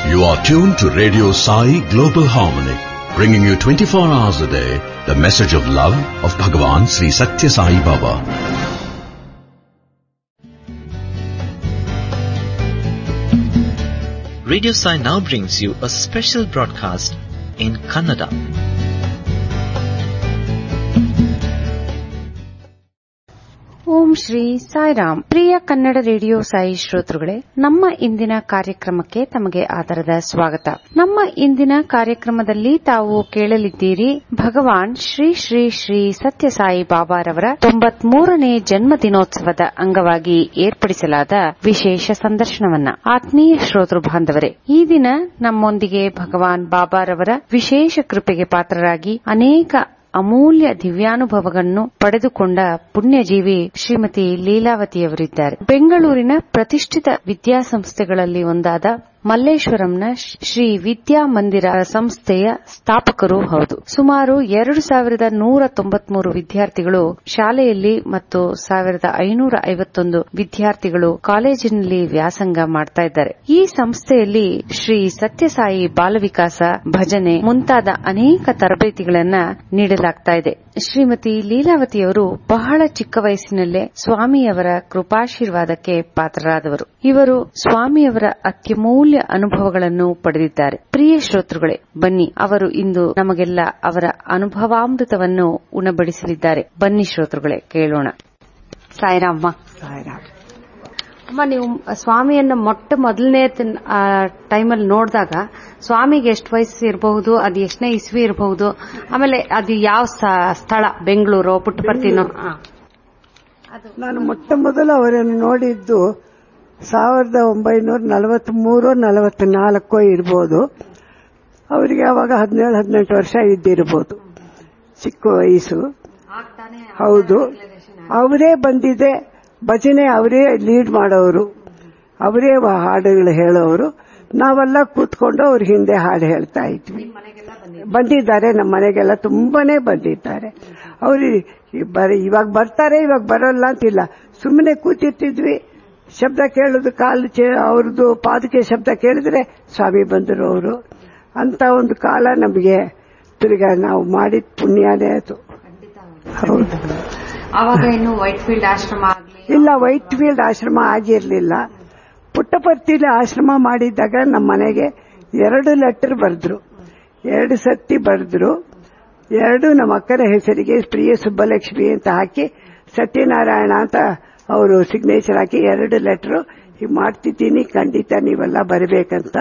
You are tuned to Radio Sai Global Harmony, bringing you 24 hours a day the message of love of Bhagavan Sri Satya Sai Baba. Radio Sai now brings you a special broadcast in Kannada. Om Shri Sairam ಪ್ರಿಯ Kannada radio Sai ಶ್ರೋತೃಗಳೇ ನಮ್ಮ ಇಂದಿನ ಕಾರ್ಯಕ್ರಮಕ್ಕೆ ತಮಗೆ ಆದರದ ಸ್ವಾಗತ ನಮ್ಮ ಇಂದಿನ ಕಾರ್ಯಕ್ರಮದಲ್ಲಿ ತಾವು ಕೇಳಲಿದ್ದೀರಿ ಭಗವಾನ್ ಶ್ರೀ ಶ್ರೀ ಶ್ರೀ ಸತ್ಯ ಸಾಯಿ ಬಾಬಾರವರ ತೊಂಬತ್ಮೂರನೇ ಜನ್ಮ ದಿನೋತ್ಸವದ ಅಂಗವಾಗಿ ಏರ್ಪಡಿಸಲಾದ ವಿಶೇಷ ಸಂದರ್ಶನವನ್ನ ಆತ್ಮೀಯ ಶ್ರೋತೃ ಬಾಂಧವರೇ ಈ ದಿನ ನಮ್ಮೊಂದಿಗೆ ಭಗವಾನ್ ಬಾಬಾರವರ ವಿಶೇಷ ಕೃಪೆಗೆ ಪಾತ್ರರಾಗಿ ಅನೇಕ ಅಮೂಲ್ಯ ದಿವ್ಯಾನುಭವಗಳನ್ನು ಪಡೆದುಕೊಂಡ ಪುಣ್ಯಜೀವಿ ಶ್ರೀಮತಿ ಲೀಲಾವತಿಯವರಿದ್ದಾರೆ ಬೆಂಗಳೂರಿನ ಪ್ರತಿಷ್ಠಿತ ವಿದ್ಯಾಸಂಸ್ಥೆಗಳಲ್ಲಿ ಒಂದಾದ ಮಲ್ಲೇಶ್ವರಂನ ಶ್ರೀ ವಿದ್ಯಾ ಮಂದಿರ ಸಂಸ್ಥೆಯ ಸ್ಥಾಪಕರೂ ಹೌದು ಸುಮಾರು ಎರಡು ಸಾವಿರದ ನೂರ ತೊಂಬತ್ಮೂರು ವಿದ್ಯಾರ್ಥಿಗಳು ಶಾಲೆಯಲ್ಲಿ ಮತ್ತು ಸಾವಿರದ ಐನೂರ ಐವತ್ತೊಂದು ವಿದ್ಯಾರ್ಥಿಗಳು ಕಾಲೇಜಿನಲ್ಲಿ ವ್ಯಾಸಂಗ ಮಾಡ್ತಾ ಇದ್ದಾರೆ ಈ ಸಂಸ್ಥೆಯಲ್ಲಿ ಶ್ರೀ ಸತ್ಯಸಾಯಿ ಬಾಲವಿಕಾಸ ಭಜನೆ ಮುಂತಾದ ಅನೇಕ ತರಬೇತಿಗಳನ್ನ ನೀಡಲಾಗ್ತಾ ಇದೆ ಶ್ರೀಮತಿ ಲೀಲಾವತಿಯವರು ಬಹಳ ಚಿಕ್ಕ ವಯಸ್ಸಿನಲ್ಲೇ ಸ್ವಾಮಿಯವರ ಕೃಪಾಶೀರ್ವಾದಕ್ಕೆ ಪಾತ್ರರಾದವರು ಇವರು ಸ್ವಾಮಿಯವರ ಅತ್ಯಮೂಲ್ಯ ಅನುಭವಗಳನ್ನು ಪಡೆದಿದ್ದಾರೆ ಪ್ರಿಯ ಶ್ರೋತೃಗಳೇ ಬನ್ನಿ ಅವರು ಇಂದು ನಮಗೆಲ್ಲ ಅವರ ಅನುಭವಾಮೃತವನ್ನು ಉಣಬಡಿಸಲಿದ್ದಾರೆ ಬನ್ನಿ ಶ್ರೋತೃಗಳೇ ಕೇಳೋಣ ಸಾಯಿರಾಮ ಸಾಯಿರಾಮ್ ಅಮ್ಮ ನೀವು ಸ್ವಾಮಿಯನ್ನ ಮೊಟ್ಟ ಮೊದಲನೇ ಟೈಮಲ್ಲಿ ನೋಡಿದಾಗ ಸ್ವಾಮಿಗೆ ಎಷ್ಟು ವಯಸ್ಸು ಇರಬಹುದು ಅದು ಎಷ್ಟನೇ ಇಸ್ವಿ ಇರಬಹುದು ಆಮೇಲೆ ಅದು ಯಾವ ಸ- ಸ್ಥಳ ಬೆಂಗಳೂರು ಪುಟ್ಟಪರ್ತಿನೋ ಆ. ನಾನು ಮೊಟ್ಟ ಮೊದಲು ಅವರನ್ನು ನೋಡಿದ್ದು ಸಾವಿರದ ಒಂಬೈನೂರ ನಲವತ್ಮೂರು ನಲವತ್ನಾಲ್ಕೋ ಇರ್ಬೋದು ಅವರಿಗೆ ಅವಾಗ ಹದಿನೇಳು ಹದಿನೆಂಟು ವರ್ಷ ಇದ್ದಿರ್ಬೋದು ಚಿಕ್ಕ ವಯಸ್ಸು ಹೌದು ಅವರೇ ಬಂದಿದೆ ಭಜನೆ ಅವರೇ ಲೀಡ್ ಮಾಡೋರು ಅವರೇ ಹಾಡುಗಳು ಹೇಳೋರು ನಾವೆಲ್ಲ ಕೂತ್ಕೊಂಡು ಅವ್ರ ಹಿಂದೆ ಹಾಡು ಹೇಳ್ತಾ ಇದ್ವಿ ಬಂದಿದ್ದಾರೆ ನಮ್ಮ ಮನೆಗೆಲ್ಲ ತುಂಬಾನೇ ಬಂದಿದ್ದಾರೆ ಅವರು ಇವಾಗ ಬರ್ತಾರೆ ಇವಾಗ ಬರೋಲ್ಲ ಅಂತಿಲ್ಲ ಸುಮ್ಮನೆ ಕೂತಿರ್ತಿದ್ವಿ ಶಬ್ದ ಕೇಳೋದು ಕಾಲು ಚೇ- ಅವ್ರದ್ದು ಪಾದಕ್ಕೆ ಶಬ್ದ ಕೇಳಿದ್ರೆ ಸ್ವಾಮಿ ಬಂದರು ಅವರು ಅಂತ ಒಂದು ಕಾಲ ನಮಗೆ ತಿರ್ಗಾ ನಾವು ಮಾಡಿದ ಪುಣ್ಯನೇ ಅದು ಹೌದು ಆವಾಗ ಇನ್ನು ವೈಟ್ ಫೀಲ್ಡ್ ಆಶ್ರಮ ಆಗ್ಲಿ ಇಲ್ಲ ವೈಟ್ ಫೀಲ್ಡ್ ಆಶ್ರಮ ಆಗಿರ್ಲಿಲ್ಲ ಪುಟ್ಟಪರ್ತಿಲಿ ಆಶ್ರಮ ಮಾಡಿದ್ದಾಗ ನಮ್ಮ ಮನೆಗೆ ಎರಡು ಲೆಟರ್ ಬರೆದ್ರು ಎರಡು ಸತಿ ಬರೆದ್ರು ಎರಡು ನಮ್ಮ ಅಕ್ಕನ ಹೆಸರಿಗೆ ಪ್ರಿಯ ಸುಬ್ಬಲಕ್ಷ್ಮಿ ಅಂತ ಹಾಕಿ ಸತ್ಯನಾರಾಯಣ ಅಂತ ಅವರು ಸಿಗ್ನೇಚರ್ ಹಾಕಿ ಎರಡು ಲೆಟರ್ ಹೀಗೆ ಮಾಡ್ತಿದ್ದೀನಿ ಖಂಡಿತ ನೀವೆಲ್ಲ ಬರಬೇಕಂತ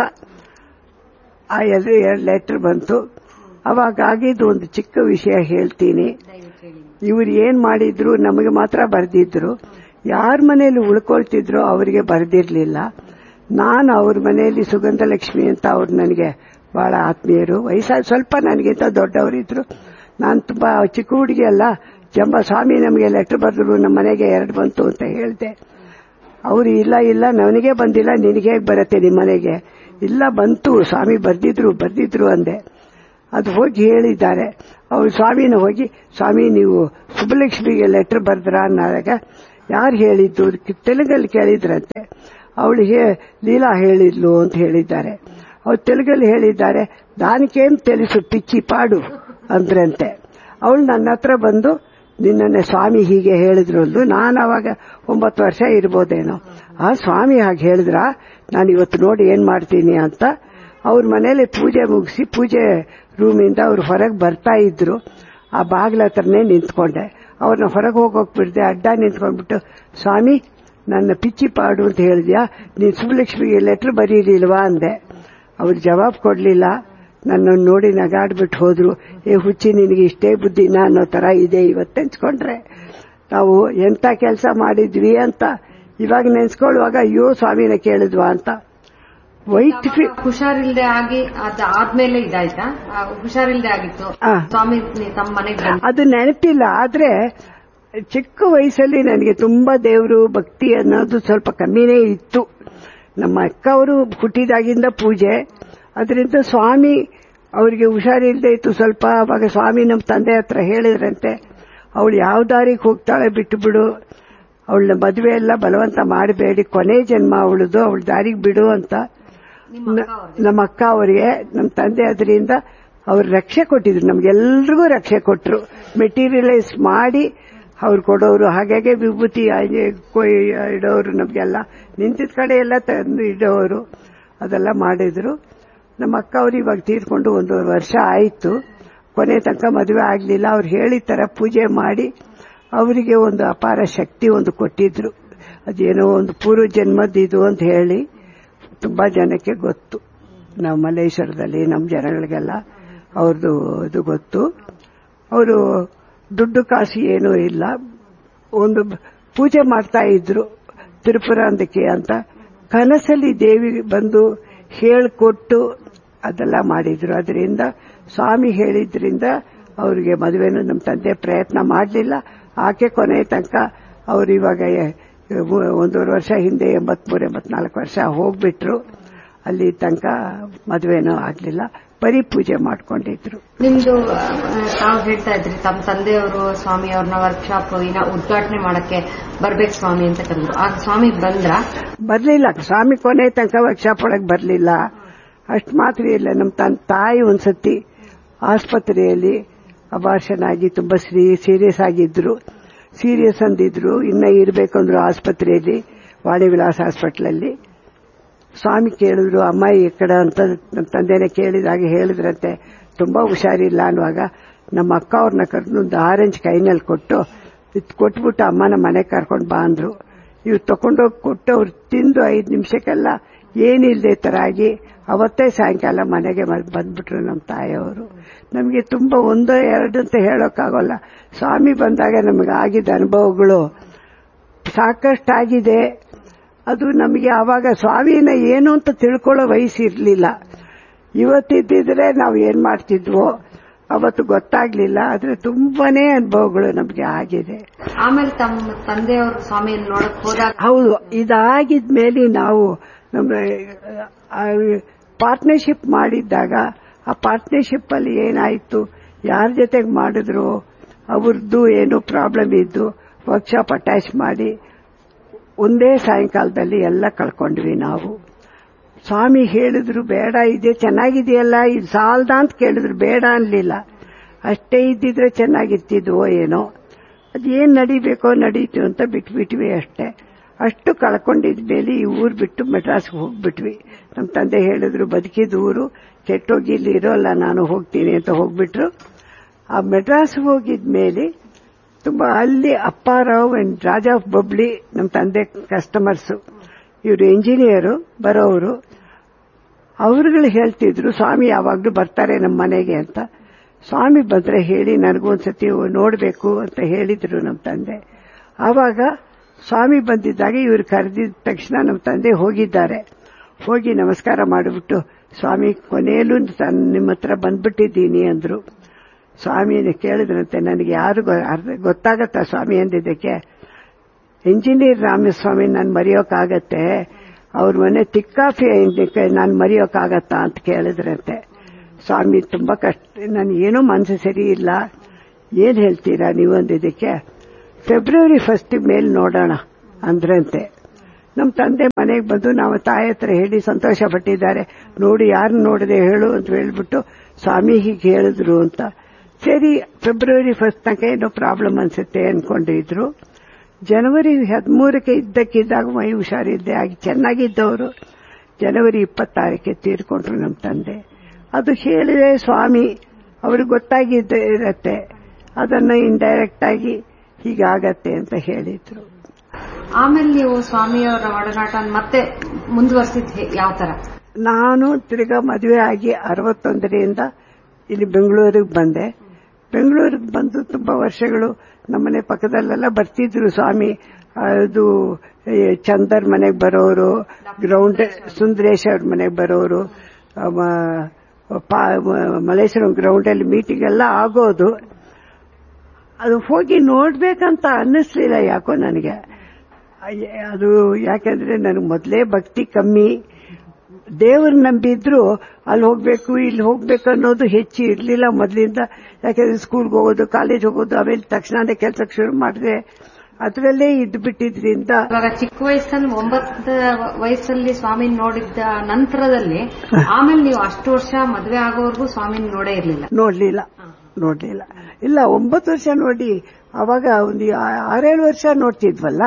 ಆ ಎರಡು ಎರಡು ಲೆಟರ್ ಬಂತು ಅವಾಗ ಆಗಿದ್ದು ಒಂದು ಚಿಕ್ಕ ವಿಷಯ ಹೇಳ್ತೀನಿ ಇವ್ರು ಏನ್ ಮಾಡಿದ್ರು ನಮಗೆ ಮಾತ್ರ ಬರೆದಿದ್ರು ಯಾರ ಮನೆಯಲ್ಲಿ ಉಳ್ಕೊಳ್ತಿದ್ರು ಅವರಿಗೆ ಬರೆದಿರ್ಲಿಲ್ಲ ನಾನು ಅವ್ರ ಮನೆಯಲ್ಲಿ ಸುಗಂಧ ಲಕ್ಷ್ಮಿ ಅಂತ ಅವ್ರು ನನಗೆ ಬಹಳ ಆತ್ಮೀಯರು ವಯಸ್ಸಾದ ಸ್ವಲ್ಪ ನನಗಿಂತ ದೊಡ್ಡವರಿದ್ರು ನಾನು ತುಂಬಾ ಚಿಕ್ಕ ಹುಡುಗಿ ಅಲ್ಲ ಜಂಬ ಸ್ವಾಮಿ ನಮಗೆ ಲೆಟರ್ ಬರೆದ್ರು ನಮ್ಮ ಮನೆಗೆ ಎರಡು ಬಂತು ಅಂತ ಹೇಳ್ದೆ ಅವರು ಇಲ್ಲ ಇಲ್ಲ ನನಗೆ ಬಂದಿಲ್ಲ ನಿನಗೆ ಹೇಗೆ ಬರುತ್ತೆ ನಿಮ್ಮ ಮನೆಗೆ ಇಲ್ಲ ಬಂತು ಸ್ವಾಮಿ ಬರ್ದಿದ್ರು ಬರ್ದಿದ್ರು ಅಂದೆ ಅದು ಹೋಗಿ ಹೇಳಿದ್ದಾರೆ ಅವ್ರು ಸ್ವಾಮಿನ ಹೋಗಿ ಸ್ವಾಮಿ ನೀವು ಸುಬ್ಬಲಕ್ಷ್ಮಿಗೆ ಲೆಟರ್ ಬರ್ದ್ರ ಅನ್ನೋದಾಗ ಯಾರು ಹೇಳಿದ್ದು ತೆಲುಗಲ್ಲಿ ಕೇಳಿದ್ರಂತೆ ಅವಳಿಗೆ ಲೀಲಾ ಹೇಳಿದ್ಲು ಅಂತ ಹೇಳಿದ್ದಾರೆ ಅವ್ರು ತೆಲುಗಲ್ಲಿ ಹೇಳಿದ್ದಾರೆ ದಾನಿಕೇನ್ ತಿಳಿಸು ಪಿಚ್ಚಿ ಪಾಡು ಅಂದ್ರಂತೆ ಅವಳು ನನ್ನ ಹತ್ರ ಬಂದು ನಿನ್ನನ್ನೇ ಸ್ವಾಮಿ ಹೀಗೆ ಹೇಳಿದ್ರು ಅಂದ್ಲು ನಾನು ಅವಾಗ ಒಂಬತ್ತು ವರ್ಷ ಇರ್ಬೋದೇನೋ ಆ ಸ್ವಾಮಿ ಹಾಗೆ ಹೇಳಿದ್ರ ನಾನು ಇವತ್ತು ನೋಡಿ ಏನ್ ಮಾಡ್ತೀನಿ ಅಂತ ಅವ್ರ ಮನೇಲಿ ಪೂಜೆ ಮುಗಿಸಿ ಪೂಜೆ ರೂಮಿಂದ ಅವ್ರು ಹೊರಗೆ ಬರ್ತಾ ಇದ್ರು ಆ ಬಾಗ್ಲ ಹತ್ರನೇ ನಿಂತ್ಕೊಂಡೆ ಅವ್ರನ್ನ ಹೊರಗೆ ಹೋಗೋಕ್ ಬಿಡ್ದೆ ಅಡ್ಡ ನಿಂತ್ಕೊಂಡ್ಬಿಟ್ಟು ಸ್ವಾಮಿ ನನ್ನ ಪಿಚ್ಚಿ ಪಾಡು ಅಂತ ಹೇಳಿದ್ಯಾ ನೀನ್ ಸುಬ್ಬಲಕ್ಷ್ಮಿಗೆ ಲೆಟರ್ ಬರೀಲಿಲ್ವಾ ಅಂದೆ ಅವ್ರು ಜವಾಬ್ ಕೊಡ್ಲಿಲ್ಲ ನನ್ನನ್ನು ನೋಡಿ ನಗಾಡ್ಬಿಟ್ಟು ಹೋದ್ರು ಏ ಹುಚ್ಚಿ ನಿನಗೆ ಇಷ್ಟೇ ಬುದ್ಧಿನ ಅನ್ನೋ ತರ ಇದೆ ಇವತ್ತು ನೆನ್ಸ್ಕೊಂಡ್ರೆ ನಾವು ಎಂತ ಕೆಲಸ ಮಾಡಿದ್ವಿ ಅಂತ ಇವಾಗ ನೆನ್ಸ್ಕೊಳ್ಳುವಾಗ ಅಯ್ಯೋ ಸ್ವಾಮಿನ ಕೇಳಿದ್ವಾ ಅಂತ ವೈಟ್ ಫಿ ಹುಷಾರಿಲ್ದೆ ಆಗಿ ಅದಾದ್ಮೇಲೆ ಇದಾಯ್ತಾ ಆ, ಹುಷಾರಿಲ್ದೆ ಆಗಿತ್ತು ಆ. ಸ್ವಾಮಿ ತಮ್ಮ ಮನೆಗೆ ಬಂದು ಅದು ನೆನಪಿಲ್ಲ ಆದ್ರೆ ಚಿಕ್ಕ ವಯಸ್ಸಲ್ಲಿ ನನಗೆ ತುಂಬಾ ದೇವರು ಭಕ್ತಿ ಅನ್ನೋದು ಸ್ವಲ್ಪ ಕಮ್ಮಿನೇ ಇತ್ತು ನಮ್ಮ ಅಕ್ಕ ಅವರು ಹುಟ್ಟಿದಾಗಿಂದ ಪೂಜೆ ಅದರಿಂದ ಸ್ವಾಮಿ ಅವರಿಗೆ ಹುಷಾರಿಲ್ಲದೆ ಇತ್ತು ಸ್ವಲ್ಪ ಅವಾಗ ಸ್ವಾಮಿ ನಮ್ಮ ತಂದೆ ಹತ್ರ ಹೇಳಿದ್ರಂತೆ ಅವಳು ಯಾವ ದಾರಿಗೆ ಹೋಗ್ತಾಳೆ ಬಿಟ್ಟು ಬಿಡು ಅವಳನ್ನ ಮದುವೆ ಎಲ್ಲ ಬಲವಂತ ಮಾಡಬೇಡಿ ಕೊನೆ ಜನ್ಮ ಅವಳದು ಅವಳ ದಾರಿಗೆ ಬಿಡು ಅಂತ ನ- ನಮ್ಮ ಅಕ್ಕ ಅವರಿಗೆ ನಮ್ಮ ತಂದೆ ಅದರಿಂದ ಅವ್ರು ರಕ್ಷೆ ಕೊಟ್ಟಿದ್ರು ನಮ್ಗೆಲ್ರಿಗೂ ರಕ್ಷೆ ಕೊಟ್ಟರು ಮೆಟೀರಿಯಲೈಸ್ ಮಾಡಿ ಅವ್ರು ಕೊಡೋರು ಹಾಗಾಗಿ ವಿಭೂತಿ ಆಂಜ- ಕೊಯ್ ಇಡೋರು ನಮ್ಗೆಲ್ಲ ನಿಂತಿದ್ದ ಕಡೆ ಎಲ್ಲ ತಂದು ಇಡೋರು ಅದೆಲ್ಲ ಮಾಡಿದ್ರು ನಮ್ಮ ಅಕ್ಕ ಅವ್ರು ಇವಾಗ ತೀರ್ಕೊಂಡು ಒಂದು ವರ್ಷ ಆಯಿತು ಕೊನೆ ತನಕ ಮದುವೆ ಆಗಲಿಲ್ಲ ಅವ್ರು ಹೇಳಿದ ಥರ ಪೂಜೆ ಮಾಡಿ ಅವರಿಗೆ ಒಂದು ಅಪಾರ ಶಕ್ತಿ ಒಂದು ಕೊಟ್ಟಿದ್ರು ಅದೇನೋ ಒಂದು ಪೂರ್ವ ಜನ್ಮದ್ದು ಅಂತ ಹೇಳಿ ತುಂಬಾ ಜನಕ್ಕೆ ಗೊತ್ತು ನಾವು ಮಲ್ಲೇಶ್ವರದಲ್ಲಿ ನಮ್ಮ ಜನಗಳಿಗೆಲ್ಲ ಅವ್ರದ್ದು ಇದು ಗೊತ್ತು ಅವರು ದುಡ್ಡು ಕಾಸು ಏನೂ ಇಲ್ಲ ಒಂದು ಪೂಜೆ ಮಾಡ್ತಾ ಇದ್ರು ತಿರುಪುರಾಂದಕ್ಕೆ ಅಂತ ಕನಸಲ್ಲಿ ದೇವಿ ಬಂದು ಹೇಳ್ಕೊಟ್ಟು ಅದೆಲ್ಲ ಮಾಡಿದ್ರು ಅದರಿಂದ ಸ್ವಾಮಿ ಹೇಳಿದ್ರಿಂದ ಅವರಿಗೆ ಮದುವೆನೂ ನಮ್ಮ ತಂದೆ ಪ್ರಯತ್ನ ಮಾಡಲಿಲ್ಲ ಆಕೆ ಕೊನೆ ತನಕ ಅವ್ರು ಇವಾಗ ಎ- ಒಂದೂವರೆ ವರ್ಷ ಹಿಂದೆ ಎಂಬತ್ಮೂರು ಎಂಬತ್ನಾಲ್ಕು ವರ್ಷ ಹೋಗ್ಬಿಟ್ರು ಅಲ್ಲಿ ತನಕ ಮದುವೆನೂ ಆಗಲಿಲ್ಲ ಬರೀ ಪೂಜೆ ಮಾಡ್ಕೊಂಡಿದ್ರು ನಿಮ್ದು ಆ, ತಾವು ಹೇಳ್ತಾ ಇದ್ರಿ ತಮ್ಮ ತಂದೆಯವರು ಸ್ವಾಮಿ ಅವ್ರನ್ನ ವರ್ಕ್ಶಾಪ್ ಇನ್ನ ಉದ್ಘಾಟನೆ ಮಾಡಕ್ಕೆ ಬರ್ಬೇಕು ಸ್ವಾಮಿ ಅಂತ ಕರೆದ್ರು ಆಗ ಸ್ವಾಮಿ ಬಂದ್ರ ಬರ್ಲಿಲ್ಲ ಸ್ವಾಮಿ ಕೊನೆ ತನಕ ವರ್ಕ್ಶಾಪ್ ಒಳಗೆ ಬರಲಿಲ್ಲ ಅಷ್ಟು ಮಾತ್ರ ಇಲ್ಲ ನಮ್ಮ ತನ್ನ ತಾಯಿ ಒಂದ್ಸತಿ ಆಸ್ಪತ್ರೆಯಲ್ಲಿ ಅಭಾಷಣ ಆಗಿ ತುಂಬಾ ಸೀ ಸೀರಿಯಸ್ ಆಗಿದ್ರು ಸೀರಿಯಸ್ ಅಂದಿದ್ರು ಇನ್ನ ಇರಬೇಕಂದ್ರು ಆಸ್ಪತ್ರೆಯಲ್ಲಿ ವಾಣಿ ವಿಲಾಸ್ ಹಾಸ್ಪಿಟ್ಲಲ್ಲಿ ಸ್ವಾಮಿ ಕೇಳಿದ್ರು ಅಮ್ಮ ಈ ಕಡೆ ಅಂತ ನಮ್ಮ ತಂದೆನೇ ಕೇಳಿದಾಗ ಹೇಳಿದ್ರಂತೆ ತುಂಬಾ ಹುಷಾರಿಲ್ಲ ಅನ್ನುವಾಗ ನಮ್ಮ ಅಕ್ಕ ಅವ್ರನ್ನ ಕರೆದು ಒಂದು ಆರೆಂಜ್ ಕೈನಲ್ಲಿ ಕೊಟ್ಟು ಇದು ಕೊಟ್ಬಿಟ್ಟು ಅಮ್ಮನ ಮನೆಗೆ ಕರ್ಕೊಂಡು ಬಾ ಅಂದ್ರು ಇವ್ರು ತಗೊಂಡೋಗಿ ಕೊಟ್ಟು ಅವ್ರು ತಿಂದು ಐದು ನಿಮಿಷಕ್ಕೆಲ್ಲ ಏನಿಲ್ಲದೆ ತರ ಆಗಿ ಅವತ್ತೇ ಸಾಯಂಕಾಲ ಮನೆಗೆ ಮ- ಬಂದ್ಬಿಟ್ರು ನಮ್ಮ ತಾಯಿಯವರು ನಮಗೆ ತುಂಬಾ ಒಂದು ಎರಡು ಅಂತ ಹೇಳೋಕ್ಕಾಗೋಲ್ಲ ಸ್ವಾಮಿ ಬಂದಾಗ ನಮಗೆ ಆಗಿದ್ದ ಅನುಭವಗಳು ಸಾಕಷ್ಟಾಗಿದೆ ಅದು ನಮಗೆ ಆವಾಗ ಸ್ವಾಮಿನ ಏನು ಅಂತ ತಿಳ್ಕೊಳ್ಳೋ ವಯಸ್ಸಿರ್ಲಿಲ್ಲ ಇವತ್ತಿದ್ದಿದ್ರೆ ನಾವು ಏನ್ ಮಾಡ್ತಿದ್ವೋ ಅವತ್ತು ಗೊತ್ತಾಗ್ಲಿಲ್ಲ ಆದ್ರೆ ತುಂಬಾನೇ ಅನುಭವಗಳು ನಮಗೆ ಆಗಿದೆ ಆಮೇಲೆ ತಮ್ಮ ತಂದೆಯವರು ಸ್ವಾಮಿಯನ್ನು ನೋಡಕ್ ಹೋದಾಗ ಹೌದು ಇದಾಗಿದ್ಮೇಲೆ ನಾವು ನಮ್ಮ ಪಾರ್ಟ್ನರ್ಶಿಪ್ ಮಾಡಿದ್ದಾಗ ಆ ಪಾರ್ಟ್ನರ್ಶಿಪ್ ಅಲ್ಲಿ ಏನಾಯ್ತು ಯಾರ ಜೊತೆಗೆ ಮಾಡಿದ್ರು ಅವ್ರದ್ದು ಏನು ಪ್ರಾಬ್ಲಮ್ ಇದ್ದು ವರ್ಕ್ಶಾಪ್ ಅಟ್ಯಾಚ್ ಮಾಡಿ ಒಂದೇ ಸಾಯಂಕಾಲದಲ್ಲಿ ಎಲ್ಲ ಕಳ್ಕೊಂಡ್ವಿ ನಾವು ಸ್ವಾಮಿ ಹೇಳಿದ್ರು ಬೇಡ ಇದೆ ಚೆನ್ನಾಗಿದೆಯಲ್ಲ ಇದು ಸಾಲ್ದ ಅಂತ ಕೇಳಿದ್ರು ಬೇಡ ಅನ್ಲಿಲ್ಲ ಅಷ್ಟೇ ಇದ್ದಿದ್ರೆ ಚೆನ್ನಾಗಿರ್ತಿದ್ವೋ ಏನೋ ಅದೇನ್ ನಡಿಬೇಕೋ ನಡೀತು ಅಂತ ಬಿಟ್ಬಿಟ್ವಿ ಅಷ್ಟೇ ಅಷ್ಟು ಕಳ್ಕೊಂಡಿದ್ಮೇಲೆ ಈ ಊರು ಬಿಟ್ಟು ಮೆಡ್ರಾಸ್ಗೆ ಹೋಗ್ಬಿಟ್ವಿ ನಮ್ಮ ತಂದೆ ಹೇಳಿದ್ರು ಬದುಕಿದ ಊರು ಕೆಟ್ಟೋಗಿ ಇಲ್ಲಿ ಇರೋಲ್ಲ ನಾನು ಹೋಗ್ತೀನಿ ಅಂತ ಹೋಗ್ಬಿಟ್ರು ಆ ಮೆಡ್ರಾಸ್ ಹೋಗಿದ್ಮೇಲೆ ತುಂಬಾ ಅಲ್ಲಿ ಅಪ್ಪಾರಾವ್ ಅಂಡ್ ರಾಜಾ ಬಬ್ಲಿ ನಮ್ಮ ತಂದೆ ಕಸ್ಟಮರ್ಸ್ ಇವರು ಇಂಜಿನಿಯರು ಬರೋರು ಅವರುಗಳು ಹೇಳ್ತಿದ್ರು ಸ್ವಾಮಿ ಯಾವಾಗ್ಲೂ ಬರ್ತಾರೆ ನಮ್ಮ ಮನೆಗೆ ಅಂತ ಸ್ವಾಮಿ ಬಂದ್ರೆ ಹೇಳಿ ನನಗೂ ಒಂದ್ಸತಿ ನೋಡಬೇಕು ಅಂತ ಹೇಳಿದ್ರು ನಮ್ಮ ತಂದೆ ಆವಾಗ ಸ್ವಾಮಿ ಬಂದಿದ್ದಾಗ ಇವರು ಕರೆದಿದ ತಕ್ಷಣ ನಮ್ಮ ತಂದೆ ಹೋಗಿದ್ದಾರೆ ಹೋಗಿ ನಮಸ್ಕಾರ ಮಾಡಿಬಿಟ್ಟು ಸ್ವಾಮಿ ಕೊನೆಯಲ್ಲೂ ತನ್- ನಿಮ್ಮ ಹತ್ರ ಬಂದ್ಬಿಟ್ಟಿದ್ದೀನಿ ಅಂದ್ರು ಸ್ವಾಮಿನ ಕೇಳಿದ್ರಂತೆ ನನಗೆ ಯಾರು ಗೊ- ಅರ್ಥ ಗೊತ್ತಾಗತ್ತಾ ಸ್ವಾಮಿ ಅಂದಿದ್ದಕ್ಕೆ ಇಂಜಿನಿಯರ್ ರಾಮಸ್ವಾಮಿ ನಾನು ಮರೆಯೋಕ್ಕಾಗತ್ತೆ ಅವ್ರ ಮನೆ ತಿಕ್ಕಾಫಿ ನಾನು ಮರೆಯೋಕ್ಕಾಗತ್ತಾ ಅಂತ ಕೇಳಿದ್ರಂತೆ ಸ್ವಾಮಿ ತುಂಬಾ ಕಷ್ಟ ನಾನು ಏನೂ ಮನಸ್ಸು ಸರಿ ಇಲ್ಲ ಏನ್ ಹೇಳ್ತೀರಾ ನೀವು ಅಂದಿದ್ದಕ್ಕೆ ಫೆಬ್ರವರಿ ಫಸ್ಟ್ ಮೇಲ್ ನೋಡೋಣ ಅಂದ್ರಂತೆ ನಮ್ಮ ತಂದೆ ಮನೆಗೆ ಬಂದು ನಾವು ತಾಯಿ ಹತ್ರ ಹೇಳಿ ಸಂತೋಷ ಪಟ್ಟಿದ್ದಾರೆ ನೋಡಿ ಯಾರು ನೋಡಿದೆ ಹೇಳು ಅಂತ ಹೇಳ್ಬಿಟ್ಟು ಸ್ವಾಮಿ ಹೀಗೆ ಹೇಳಿದ್ರು ಅಂತ ಸರಿ ಫೆಬ್ರವರಿ ಫಸ್ಟ್ ತನಕ ಏನೋ ಪ್ರಾಬ್ಲಮ್ ಅನ್ಸುತ್ತೆ ಅನ್ಕೊಂಡಿದ್ರು ಜನವರಿ ಹದಿಮೂರಕ್ಕೆ ಇದ್ದಕ್ಕಿದ್ದಾಗ ಮೈ ಹುಷಾರಿದ್ದೆ ಆಗಿ ಚೆನ್ನಾಗಿದ್ದವರು ಜನವರಿ ಇಪ್ಪತ್ತಾರಕ್ಕೆ ತೀರ್ಕೊಂಡ್ರು ನಮ್ಮ ತಂದೆ ಅದು ಹೇಳಿದೆ ಸ್ವಾಮಿ ಅವ್ರಿಗೆ ಗೊತ್ತಾಗಿದ್ದ ಇರತ್ತೆ ಅದನ್ನ ಇಂಡೈರೆಕ್ಟ್ ಆಗಿ ಹೀಗಾಗತ್ತೆ ಅಂತ ಹೇಳಿದ್ರು ಆಮೇಲೆ ನೀವು ಸ್ವಾಮಿಯವರ ಒಡನಾಟ ಮತ್ತೆ ಮುಂದುವರಿಸಿದ್ ಯಾವ ತರ ನಾನು ತಿರ್ಗಾ ಮದುವೆ ಆಗಿ ಅರವತ್ತೊಂದರಿಂದ ಇಲ್ಲಿ ಬೆಂಗಳೂರಿಗೆ ಬಂದೆ ಬೆಂಗಳೂರಿಗೆ ಬಂದು ತುಂಬಾ ವರ್ಷಗಳು ನಮ್ಮನೆ ಪಕ್ಕದಲ್ಲೆಲ್ಲ ಬರ್ತಿದ್ರು ಸ್ವಾಮಿ ಅದು ಈ ಚಂದರ್ ಮನೆಗೆ ಬರೋರು ಗ್ರೌಂಡ್ ಸುಂದರೇಶ್ ಅವ್ರ ಮನೆಗೆ ಬರೋರು ಆ, ಮ- ಪಾ- ಮ- ಮಲ್ಲೇಶ್ವರಂ ಗ್ರೌಂಡಲ್ಲಿ ಮೀಟಿಂಗ್ ಎಲ್ಲ ಆಗೋದು ಅದು ಹೋಗಿ ನೋಡ್ಬೇಕಂತ ಅನ್ನಿಸ್ಲಿಲ್ಲ ಯಾಕೋ ನನಗೆ ಅಯ್ಯ, ಅದು ಯಾಕಂದ್ರೆ ನನಗೆ ಮೊದಲೇ ಭಕ್ತಿ ಕಮ್ಮಿ ದೇವ್ರ ನಂಬಿದ್ರು ಅಲ್ಲಿ ಹೋಗ್ಬೇಕು ಇಲ್ಲಿ ಹೋಗ್ಬೇಕು ಅನ್ನೋದು ಹೆಚ್ಚು ಇರ್ಲಿಲ್ಲ ಮೊದಲಿಂದ ಯಾಕಂದ್ರೆ ಸ್ಕೂಲ್ಗೆ ಹೋಗೋದು ಕಾಲೇಜ್ ಹೋಗೋದು ಆಮೇಲೆ ತಕ್ಷಣನೇ ಕೆಲಸಕ್ಕೆ ಶುರು ಮಾಡಿದೆ ಅದರಲ್ಲೇ ಇದ್ದು ಬಿಟ್ಟಿದ್ರಿಂದ ಇವಾಗ ಚಿಕ್ಕ ವಯಸ್ಸಲ್ಲಿ ಒಂಬತ್ತು ವಯಸ್ಸಲ್ಲಿ ಸ್ವಾಮಿನ ನೋಡಿದ್ದ ನಂತರದಲ್ಲಿ ಆಮೇಲೆ ನೀವು ಅಷ್ಟು ವರ್ಷ ಮದುವೆ ಆಗೋವರೆಗೂ ಸ್ವಾಮಿನ ನೋಡೇ ಇರ್ಲಿಲ್ಲ ನೋಡ್ಲಿಲ್ಲ ನೋಡ್ಲಿಲ್ಲ ಇಲ್ಲ ಒಂಬತ್ತು ವರ್ಷ ನೋಡಿ ಅವಾಗ ಒಂದು ಆ- ಆರೇಳು ವರ್ಷ ನೋಡ್ತಿದ್ವಲ್ಲ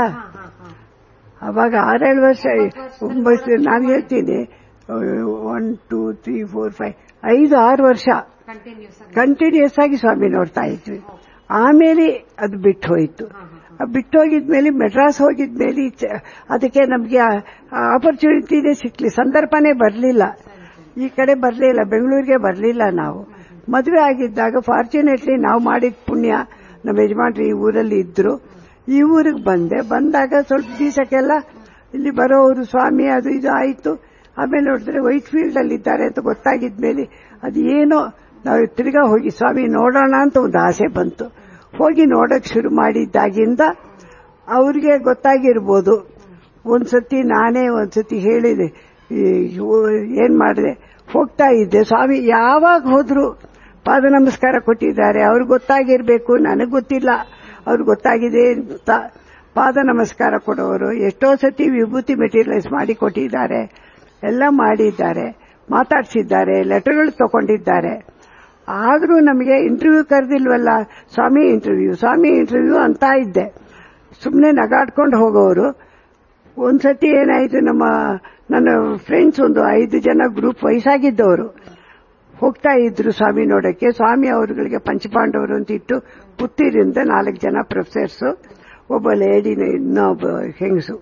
ಅವಾಗ ಆರೇಳು ವರ್ಷ ಒಂಬತ್ತು ನಾನು ಹೇಳ್ತೀನಿ one two three four five ಐದು ಆರು ವರ್ಷ ಕಂಟಿನ್ಯೂಸ್ ಕಂಟಿನ್ಯೂಸ್ ಆಗಿ ಸ್ವಾಮಿ ನೋಡ್ತಾ ಇದ್ವಿ ಆಮೇಲೆ ಅದು ಬಿಟ್ಟು ಹೋಯಿತು ಬಿಟ್ಟು ಹೋಗಿದ್ಮೇಲೆ ಮೆಡ್ರಾಸ್ ಹೋಗಿದ್ಮೇಲೆ ಚ- ಅದಕ್ಕೆ ನಮಗೆ ಆಪರ್ಚುನಿಟಿನೇ ಸಿಕ್ಲಿ ಸಂದರ್ಭನೇ ಬರಲಿಲ್ಲ ಈ ಕಡೆ ಬರಲಿಲ್ಲ ಬೆಂಗಳೂರಿಗೆ ಬರಲಿಲ್ಲ ನಾವು ಮದುವೆ ಆಗಿದ್ದಾಗ ಫಾರ್ಚುನೇಟ್ಲಿ ನಾವು ಮಾಡಿದ ಪುಣ್ಯ ನಮ್ಮ ಯಜಮಾನ್ರು ಈ ಊರಲ್ಲಿ ಇದ್ರು ಈ ಊರಿಗೆ ಬಂದೆ ಬಂದಾಗ ಸ್ವಲ್ಪ ದಿವಸಕ್ಕೆಲ್ಲ ಇಲ್ಲಿ ಬರೋರು ಸ್ವಾಮಿ ಅದು ಇದು ಆಯಿತು ಆಮೇಲೆ ನೋಡಿದ್ರೆ ವೈಟ್ ಫೀಲ್ಡ್ ಅಲ್ಲಿ ಇದ್ದಾರೆ ಅಂತ ಗೊತ್ತಾಗಿದ್ಮೇಲೆ ಅದು ಏನೋ ನಾವು ತಿರ್ಗಾ ಹೋಗಿ ಸ್ವಾಮಿ ನೋಡೋಣ ಅಂತ ಒಂದು ಆಸೆ ಬಂತು ಹೋಗಿ ನೋಡಕ್ ಶುರು ಮಾಡಿದ್ದಾಗಿಂದ ಅವ್ರಿಗೆ ಗೊತ್ತಾಗಿರ್ಬೋದು ಒಂದ್ಸತಿ ನಾನೇ ಒಂದ್ಸತಿ ಹೇಳಿದೆ ಈ ಏನ್ ಮಾಡಿದೆ ಹೋಗ್ತಾ ಇದ್ದೆ ಸ್ವಾಮಿ ಯಾವಾಗ ಹೋದ್ರು ಪಾದ ನಮಸ್ಕಾರ ಕೊಟ್ಟಿದ್ದಾರೆ ಅವ್ರಿಗೆ ಗೊತ್ತಾಗಿರ್ಬೇಕು ನನಗೆ ಗೊತ್ತಿಲ್ಲ ಅವ್ರಿಗೆ ಗೊತ್ತಾಗಿದೆ ಅಂತ ಪಾದ ನಮಸ್ಕಾರ ಕೊಡೋರು ಎಷ್ಟೋ ಸತಿ ವಿಭೂತಿ ಮೆಟೀರಿಯಲ್ಸ್ ಮಾಡಿ ಕೊಟ್ಟಿದ್ದಾರೆ ಎಲ್ಲ ಮಾಡಿದ್ದಾರೆ ಮಾತಾಡ್ಸಿದ್ದಾರೆ ಲೆಟರ್ಗಳು ತಗೊಂಡಿದ್ದಾರೆ ಆದರೂ ನಮಗೆ ಇಂಟರ್ವ್ಯೂ ಕರೆದಿಲ್ವಲ್ಲ ಸ್ವಾಮಿ ಇಂಟರ್ವ್ಯೂ ಸ್ವಾಮಿ ಇಂಟರ್ವ್ಯೂ ಅಂತ ಇದ್ದೆ ಸುಮ್ಮನೆ ನಗಾಡ್ಕೊಂಡು ಹೋಗೋರು ಒಂದ್ಸತಿ ಏನಾಯ್ತು ನಮ್ಮ ನನ್ನ ಫ್ರೆಂಡ್ಸ್ ಒಂದು ಐದು ಜನ ಗ್ರೂಪ್ ವಯಸ್ಸಾಗಿದ್ದವರು ಹೋಗ್ತಾ ಇದ್ರು ಸ್ವಾಮಿ ನೋಡಕ್ಕೆ ಸ್ವಾಮಿ ಅವರುಗಳಿಗೆ ಪಂಚಪಾಂಡವರು ಅಂತ ಇಟ್ಟು ಪುತ್ತೂರಿಂದ ನಾಲ್ಕು ಜನ ಪ್ರೊಫೆಸರ್ಸ್ ಒಬ್ಬ ಲೇಡಿನ ಇನ್ನೊಬ್ಬ ಹೆಂಗಸು